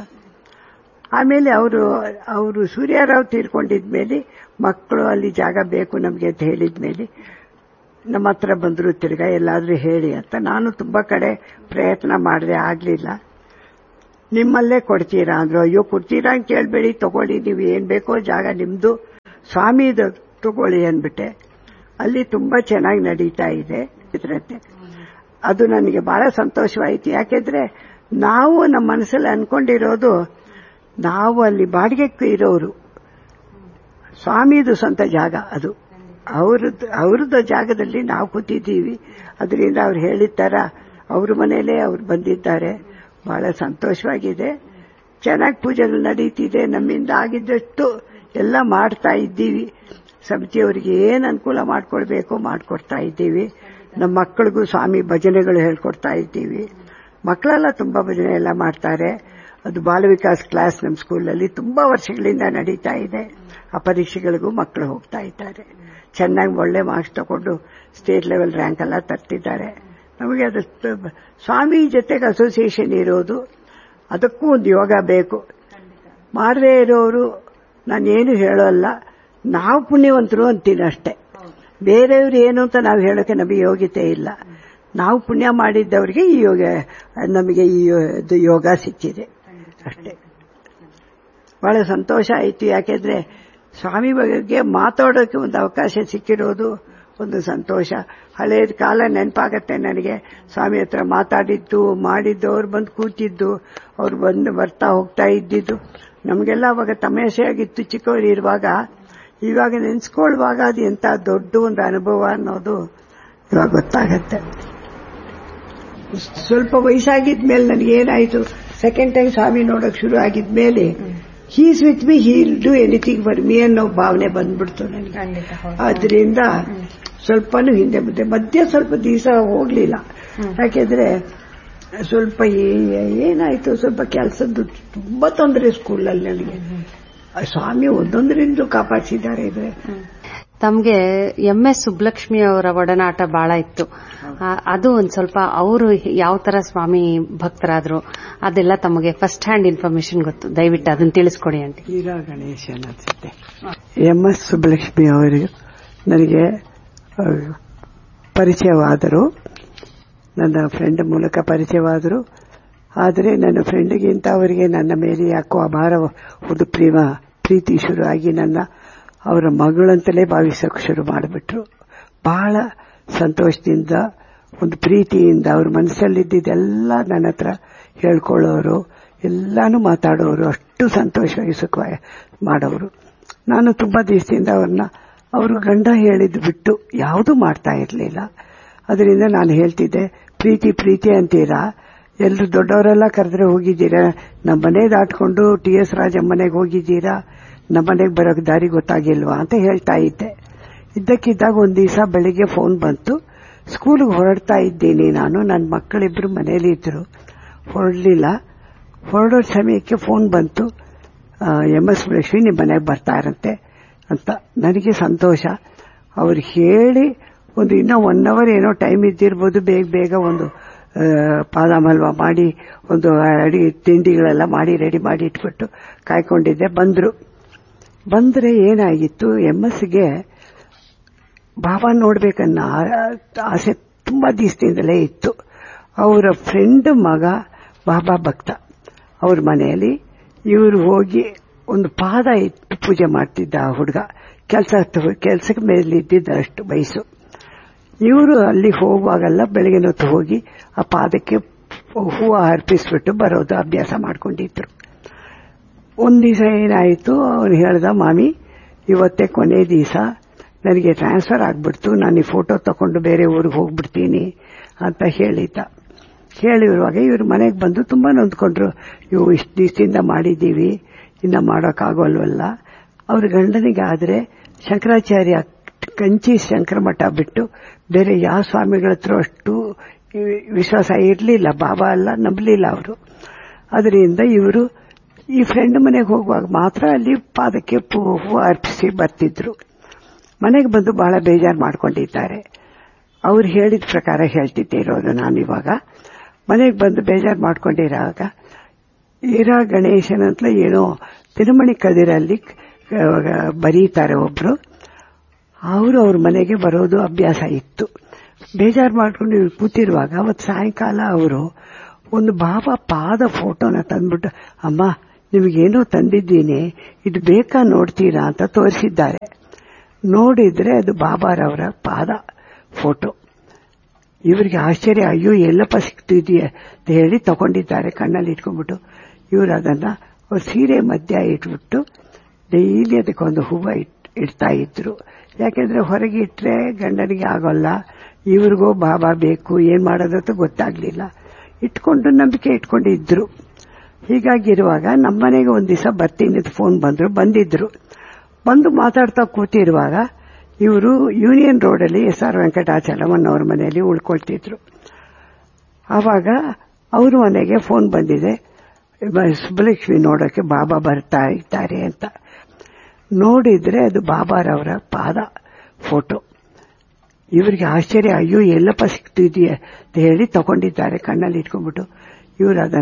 ಆಮೇಲೆ ಅವರು ಅವರು ಸೂರ್ಯರಾವ್ ತೀರ್ಕೊಂಡಿದ್ಮೇಲೆ ಮಕ್ಕಳು ಅಲ್ಲಿ ಜಾಗ ಬೇಕು ನಮಗೆ ಅಂತ ಹೇಳಿದ್ಮೇಲೆ ನಮ್ಮ ಹತ್ರ ಬಂದ್ರು ತಿರ್ಗಾ ಎಲ್ಲಾದ್ರೂ ಹೇಳಿ ಅಂತ ನಾನು ತುಂಬಾ ಕಡೆ ಪ್ರಯತ್ನ ಮಾಡಿದೆ ಆಗ್ಲಿಲ್ಲ ನಿಮ್ಮಲ್ಲೇ ಕೊಡ್ತೀರಾ ಅಂದ್ರು ಅಯ್ಯೋ ಕೊಡ್ತೀರಾ ಅಂತ ಕೇಳ್ಬೇಡಿ ತಗೊಳ್ಳಿ ನೀವು ಏನ್ ಬೇಕೋ ಜಾಗ ನಿಮ್ದು ಸ್ವಾಮಿದು ತಗೊಳ್ಳಿ ಅಂದ್ಬಿಟ್ಟೆ ಅಲ್ಲಿ ತುಂಬಾ ಚೆನ್ನಾಗಿ ನಡೀತಾ ಇದೆ ಇದ್ರಂತೆ ಅದು ನನಗೆ ಬಹಳ ಸಂತೋಷವಾಯಿತು ಯಾಕೆಂದ್ರೆ ನಾವು ನಮ್ಮ ಮನಸ್ಸಲ್ಲಿ ಅನ್ಕೊಂಡಿರೋದು ನಾವು ಅಲ್ಲಿ ಬಾಡಿಗೆಕ್ಕೂ ಇರೋರು ಸ್ವಾಮಿದು ಸ್ವಂತ ಜಾಗ ಅದು ಅವ್ರದ್ದು ಅವ್ರದ್ದು ಜಾಗದಲ್ಲಿ ನಾವು ಕೂತಿದ್ದೀವಿ ಅದರಿಂದ ಅವ್ರು ಹೇಳಿದ ತರ ಅವ್ರ ಮನೆಯಲ್ಲೇ ಅವ್ರು ಬಂದಿದ್ದಾರೆ ಬಹಳ ಸಂತೋಷವಾಗಿದೆ ಚೆನ್ನಾಗಿ ಪೂಜೆಗಳು ನಡೀತಿದೆ ನಮ್ಮಿಂದ ಆಗಿದ್ದಷ್ಟು ಎಲ್ಲ ಮಾಡ್ತಾ ಇದ್ದೀವಿ ಸಮಿತಿಯವರಿಗೆ ಏನ್ ಅನುಕೂಲ ಮಾಡ್ಕೊಡ್ಬೇಕು ಮಾಡ್ಕೊಡ್ತಾ ಇದ್ದೀವಿ ನಮ್ಮ ಮಕ್ಕಳಿಗೂ ಸ್ವಾಮಿ ಭಜನೆಗಳು ಹೇಳ್ಕೊಡ್ತಾ ಇದ್ದೀವಿ ಮಕ್ಕಳೆಲ್ಲ ತುಂಬಾ ಭಜನೆ ಎಲ್ಲ ಮಾಡ್ತಾರೆ ಅದು ಬಾಲ ವಿಕಾಸ್ ಕ್ಲಾಸ್ ನಮ್ಮ ಸ್ಕೂಲಲ್ಲಿ ತುಂಬಾ ವರ್ಷಗಳಿಂದ ನಡೀತಾ ಇದೆ ಆ ಪರೀಕ್ಷೆಗಳಿಗೂ ಮಕ್ಕಳು ಹೋಗ್ತಾ ಇದ್ದಾರೆ ಚೆನ್ನಾಗಿ ಒಳ್ಳೆ ಮಾರ್ಕ್ಸ್ ತಗೊಂಡು ಸ್ಟೇಟ್ ಲೆವೆಲ್ ರ್ಯಾಂಕ್ ಎಲ್ಲ ತರ್ತಿದ್ದಾರೆ ನಮಗೆ ಅದು ತ- ಸ್ವಾಮಿ ಜೊತೆಗೆ ಅಸೋಸಿಯೇಷನ್ ಇರೋದು ಅದಕ್ಕೂ ಒಂದು ಯೋಗ ಬೇಕು ಮಾಡದೇ ಇರೋರು ನಾನೇನು ಹೇಳೋಲ್ಲ ನಾವು ಪುಣ್ಯವಂತರು ಅಂತೀನಿ ಅಷ್ಟೇ ಬೇರೆಯವ್ರು ಏನು ಅಂತ ನಾವು ಹೇಳೋಕೆ ನಮಗೆ ಯೋಗ್ಯತೆ ಇಲ್ಲ ನಾವು ಪುಣ್ಯ ಮಾಡಿದ್ದವರಿಗೆ ಈ ಯೋಗ ನಮಗೆ ಈ ಯೋ- ಇದು ಯೋಗ ಸಿಕ್ಕಿದೆ ಅಷ್ಟೇ ಬಹಳ ಸಂತೋಷ ಆಯಿತು ಯಾಕೆಂದ್ರೆ ಸ್ವಾಮಿ ಬಗ್ಗೆ ಮಾತಾಡೋಕೆ ಒಂದು ಅವಕಾಶ ಸಿಕ್ಕಿರೋದು ಒಂದು ಸಂತೋಷ ಹಳೇದ ಕಾಲ ನೆನಪಾಗತ್ತೆ ನನಗೆ ಸ್ವಾಮಿ ಹತ್ರ ಮಾತಾಡಿದ್ದು ಮಾಡಿದ್ದು ಅವ್ರು ಬಂದು ಕೂತಿದ್ದು ಅವ್ರು ಬಂದು ಬರ್ತಾ ಹೋಗ್ತಾ ಇದ್ದಿದ್ದು ನಮಗೆಲ್ಲ ಅವಾಗ ತಮಾಷೆಯಾಗಿತ್ತು ಚಿಕ್ಕವರು ಇರುವಾಗ ಇವಾಗ ನೆನೆಸ್ಕೊಳ್ಳುವಾಗ ಅದು ಎಂತ ದೊಡ್ಡ ಒಂದು ಅನುಭವ ಅನ್ನೋದು ಇವಾಗ ಗೊತ್ತಾಗತ್ತೆ ಸ್ವಲ್ಪ ವಯಸ್ಸಾಗಿದ್ಮೇಲೆ ನನಗೆ ಏನಾಯ್ತು ಸೆಕೆಂಡ್ ಟೈಮ್ ಸ್ವಾಮಿ ನೋಡಕ್ ಶುರು ಆಗಿದ್ಮೇಲೆ he's with me he'll do anything for me ಅನ್ನೋ ಭಾವನೆ ಬಂದ್ಬಿಡ್ತು ನನಗೆ ಆದ್ರಿಂದ ಸ್ವಲ್ಪನೂ ಹಿಂದೆ ಮುಂದೆ ಮಧ್ಯೆ ಸ್ವಲ್ಪ ದಿವಸ ಹೋಗ್ಲಿಲ್ಲ ಯಾಕೆಂದ್ರೆ ಸ್ವಲ್ಪ ಏ- ಏನಾಯ್ತು ಸ್ವಲ್ಪ ಕೆಲಸದ್ದು ತುಂಬಾ ತೊಂದರೆ ಸ್ಕೂಲಲ್ಲಿ ನನಗೆ ಆ ಸ್ವಾಮಿ ಒಂದೊಂದರಿಂದಲೂ ಕಾಪಾಡಿಸಿದ್ದಾರೆ ಇದ್ರೆ ತಮ್ಗೆ ಎಂ ಎಸ್ ಸುಬ್ಲಕ್ಷ್ಮಿ ಅವರ ಒಡನಾಟ ಬಹಳ ಇತ್ತು ಆ, ಅದು ಒಂದ್ ಸ್ವಲ್ಪ ಅವರು ಯಾವ ತರ ಸ್ವಾಮಿ ಭಕ್ತರಾದ್ರು ಅದೆಲ್ಲ ತಮಗೆ ಫಸ್ಟ್ ಹ್ಯಾಂಡ್ ಇನ್ಫಾರ್ಮೇಶನ್ ಗೊತ್ತು ದಯವಿಟ್ಟು ಅದನ್ನ ತಿಳಿಸ್ಕೊಡಿ ಆಂಟಿ ಹೀರಾ ಗಣೇಶನ್ ಅನ್ಸುತ್ತೆ ಎಂ ಎಸ್ ಸುಬ್ಬಲಕ್ಷ್ಮಿ ಅವರಿಗೆ ನನಗೆ ಆ, ಪರಿಚಯವಾದರು ನನ್ನ ಫ್ರೆಂಡ್ ಮೂಲಕ ಪರಿಚಯವಾದರು ಆದರೆ ನನ್ನ ಫ್ರೆಂಡ್ಗಿಂತ ಅವರಿಗೆ ನನ್ನ ಮೇಲೆ ಯಾಕೋ ಅಪಾರ ಒಂದು ಪ್ರೇಮ ಪ್ರೀತಿ ಶುರುವಾಗಿ ನನ್ನ ಅವರ ಮಗಳಂತಲೇ ಭಾವಿಸೋಕೆ ಶುರು ಮಾಡಿಬಿಟ್ರು ಬಹಳ ಸಂತೋಷದಿಂದ ಒಂದು ಪ್ರೀತಿಯಿಂದ ಅವ್ರ ಮನಸ್ಸಲ್ಲಿದ್ದೆಲ್ಲ ನನ್ನ ಹತ್ರ ಹೇಳ್ಕೊಳ್ಳೋರು ಎಲ್ಲಾನು ಮಾತಾಡೋರು ಅಷ್ಟು ಸಂತೋಷವಾಗಿ ಸುಖವಾಗಿ ಮಾಡೋರು ನಾನು ತುಂಬಾ ದಿವಸದಿಂದ ಅವ್ರನ್ನ ಅವರು ಗಂಡ ಹೇಳಿದ್ದು ಬಿಟ್ಟು ಯಾವುದೂ ಮಾಡ್ತಾ ಇರಲಿಲ್ಲ ಅದರಿಂದ ನಾನು ಹೇಳ್ತಿದ್ದೆ ಪ್ರೀತಿ ಪ್ರೀತಿ ಅಂತೀರಾ ಎಲ್ಲರೂ ದೊಡ್ಡವರೆಲ್ಲ ಕರೆದ್ರೆ ಹೋಗಿದ್ದೀರಾ ನಮ್ಮ ಮನೆ ದಾಟ್ಕೊಂಡು ಟಿ ಎಸ್ ರಾಜ ಮನೆಗೆ ಹೋಗಿದ್ದೀರಾ ನಮ್ಮ ಮನೆಗೆ ಬರೋಕ್ ದಾರಿ ಗೊತ್ತಾಗಿಲ್ವಾ ಅಂತ ಹೇಳ್ತಾ ಇದ್ದೆ ಇದ್ದಕ್ಕಿದ್ದಾಗ ಒಂದ್ ದಿವಸ ಬೆಳಿಗ್ಗೆ ಫೋನ್ ಬಂತು ಸ್ಕೂಲ್ಗೆ ಹೊರಡ್ತಾ ಇದ್ದೀನಿ ನಾನು ನನ್ನ ಮಕ್ಕಳಿಬ್ರು ಮನೇಲಿ ಇದ್ರು ಹೊರಡ್ಲಿಲ್ಲ ಹೊರಡೋ ಸಮಯಕ್ಕೆ ಫೋನ್ ಬಂತು ಎಂ ಎಸ್ ಲಕ್ಷ್ಮಿ ನಿಮ್ಮ ಮನೆಗೆ ಬರ್ತಾ ಇರಂತೆ ಅಂತ ನನಗೆ ಸಂತೋಷ ಅವ್ರು ಹೇಳಿ ಒಂದು ಇನ್ನೂ ಒನ್ ಅವರ್ ಏನೋ ಟೈಮ್ ಇದ್ದಿರ್ಬೋದು ಬೇಗ ಬೇಗ ಒಂದು ಆ, ಬಾದಾಮ್ ಹಲ್ವಾ ಮಾಡಿ ಒಂದು ಅಡಿಗೆ ತಿಂಡಿಗಳೆಲ್ಲ ಮಾಡಿ ರೆಡಿ ಮಾಡಿ ಇಟ್ಬಿಟ್ಟು ಕಾಯ್ಕೊಂಡಿದ್ದೆ ಬಂದ್ರು ಬಂದ್ರೆ ಏನಾಗಿತ್ತು ಎಂ ಎಸ್ಗೆ ಬಾಬಾ ನೋಡ್ಬೇಕನ್ನ ಆ- ಆಸೆ ತುಂಬಾ ದಿವಸದಿಂದಲೇ ಇತ್ತು ಅವರ ಫ್ರೆಂಡ್ ಮಗ ಬಾಬಾ ಭಕ್ತ ಅವ್ರ ಮನೆಯಲ್ಲಿ ಇವರು ಹೋಗಿ ಒಂದು ಪಾದ ಇಟ್ಟು ಪೂಜೆ ಮಾಡ್ತಿದ್ದ ಆ ಹುಡುಗ ಕೆಲಸ ಕೆಲಸಕ್ಕೆ ಮೇಲೆ ಇದ್ದಿದ್ದ ಅಷ್ಟು ವಯಸ್ಸು ಇವರು ಅಲ್ಲಿ ಹೋಗುವಾಗೆಲ್ಲ ಬೆಳಗಿನ ಹೊತ್ತು ಹೋಗಿ ಆ ಪಾದಕ್ಕೆ ಹೂವು ಅರ್ಪಿಸ್ಬಿಟ್ಟು ಬರೋದು ಅಭ್ಯಾಸ ಮಾಡ್ಕೊಂಡಿದ್ರು ಒಂದ್ ದಿವಸ ಏನಾಯಿತು ಅವನು ಹೇಳ್ದ ಮಾಮಿ ಇವತ್ತೇ ಕೊನೆ ದಿವಸ ನನಗೆ ಟ್ರಾನ್ಸ್ಫರ್ ಆಗ್ಬಿಡ್ತು ನಾನು ಈ ಫೋಟೋ ತಕೊಂಡು ಬೇರೆ ಊರಿಗೆ ಹೋಗ್ಬಿಡ್ತೀನಿ ಅಂತ ಹೇಳಿದ್ದ ಹೇಳಿರುವಾಗ ಇವ್ರ ಮನೆಗೆ ಬಂದು ತುಂಬಾ ನೊಂದ್ಕೊಂಡ್ರು ಇವು ಇಷ್ಟು ದಿವಸದಿಂದ ಮಾಡಿದ್ದೀವಿ ಇನ್ನ ಮಾಡೋಕ್ಕಾಗೋಲ್ವಲ್ಲ ಅವ್ರ ಗಂಡನಿಗೆ ಆದ್ರೆ ಶಂಕರಾಚಾರ್ಯ ಕಂಚಿ ಶಂಕರ ಮಠ ಬಿಟ್ಟು ಬೇರೆ ಯಾವ ಸ್ವಾಮಿಗಳ ಹತ್ರ ಅಷ್ಟು ವಿಶ್ವಾಸ ಇರಲಿಲ್ಲ ಬಾಬಾ ಎಲ್ಲ ನಂಬಲಿಲ್ಲ ಅವರು ಅದರಿಂದ ಇವರು ಈ ಫ್ರೆಂಡ್ ಮನೆಗೆ ಹೋಗುವಾಗ ಮಾತ್ರ ಅಲ್ಲಿ ಪಾದಕ್ಕೆ ಪೂ- ಹೂವು ಅರ್ಪಿಸಿ ಬರ್ತಿದ್ರು ಮನೆಗೆ ಬಂದು ಬಹಳ ಬೇಜಾರು ಮಾಡ್ಕೊಂಡಿದ್ದಾರೆ ಅವ್ರು ಹೇಳಿದ ಪ್ರಕಾರ ಹೇಳ್ತಿದ್ದೆ ಇರೋದು ನಾನು ಇವಾಗ ಮನೆಗೆ ಬಂದು ಬೇಜಾರು ಮಾಡ್ಕೊಂಡಿರುವಾಗ ಈರಾ ಗಣೇಶನ್ ಅಂತ ಏನೋ ತಿರುಮಣಿ ಕದಿರಲ್ಲಿ ಆ, ಬರೀತಾರೆ ಒಬ್ರು ಅವರು ಅವ್ರ ಮನೆಗೆ ಬರೋದು ಅಭ್ಯಾಸ ಇತ್ತು ಬೇಜಾರು ಮಾಡ್ಕೊಂಡು ಇವ್ರು ಕೂತಿರುವಾಗ ಅವತ್ತು ಸಾಯಂಕಾಲ ಅವರು ಒಂದು ಬಾಬಾ ಪಾದ ಫೋಟೋನ ತಂದ್ಬಿಟ್ಟು ಅಮ್ಮ ನಿಮಗೇನೋ ತಂದಿದ್ದೀನಿ ಇದು ಬೇಕಾ ನೋಡ್ತೀರಾ ಅಂತ ತೋರಿಸಿದ್ದಾರೆ ನೋಡಿದ್ರೆ ಅದು ಬಾಬಾರವರ ಪಾದ ಫೋಟೋ ಇವರಿಗೆ ಆಶ್ಚರ್ಯ ಅಯ್ಯೋ ಎಲ್ಲಪ್ಪ ಸಿಗ್ತಿದೆಯಾ ಅಂತ ಹೇಳಿ ತಗೊಂಡಿದ್ದಾರೆ ಕಣ್ಣಲ್ಲಿ ಇಟ್ಕೊಂಡ್ಬಿಟ್ಟು ಇವರು ಅದನ್ನ ಅವ್ರ ಸೀರೆ ಮಧ್ಯ ಇಟ್ಬಿಟ್ಟು ಡೈಲಿ ಅದಕ್ಕೊಂದು ಹೂವು ಇಟ್ ಇಡ್ತಾ ಇದ್ರು ಯಾಕೆಂದ್ರೆ ಹೊರಗೆ ಇಟ್ರೆ ಗಂಡನಿಗೆ ಆಗೋಲ್ಲ ಇವ್ರಿಗೂ ಬಾಬಾ ಬೇಕು ಏನ್ ಮಾಡೋದಂತ ಗೊತ್ತಾಗ್ಲಿಲ್ಲ ಇಟ್ಕೊಂಡು ನಂಬಿಕೆ ಇಟ್ಕೊಂಡು ಇದ್ರು ಹೀಗಾಗಿರುವಾಗ ನಮ್ಮನೆಗೆ ಒಂದ್ ದಿವಸ ಬರ್ತೀನಿ ಅಂತ ಫೋನ್ ಬಂದ್ರು ಬಂದಿದ್ರು ಬಂದು ಮಾತಾಡ್ತಾ ಕೂತಿರುವಾಗ ಇವರು ಯೂನಿಯನ್ ರೋಡಲ್ಲಿ ಎಸ್ ಆರ್ ವೆಂಕಟಾಚಲಮನ್ ಅವ್ರ ಮನೆಯಲ್ಲಿ ಉಳ್ಕೊಳ್ತಿದ್ರು ಆವಾಗ ಅವ್ರ ಮನೆಗೆ ಫೋನ್ ಬಂದಿದೆ ಬ- ಸುಬ್ಬಲಕ್ಷ್ಮಿ ನೋಡೋಕೆ ಬಾಬಾ ಬರ್ತಾ ಇದ್ದಾರೆ ಅಂತ ನೋಡಿದ್ರೆ ಅದು ಬಾಬಾರವರ ಪಾದ ಫೋಟೋ ಇವರಿಗೆ ಆಶ್ಚರ್ಯ ಅಯ್ಯೋ ಎಲ್ಲಪ್ಪ ಸಿಗ್ತಿದೆಯಾ ಅಂತ ಹೇಳಿ ತಗೊಂಡಿದ್ದಾರೆ ಕಣ್ಣಲ್ಲಿ ಇಟ್ಕೊಂಡ್ಬಿಟ್ಟು ಇವರು ಅದನ್ನ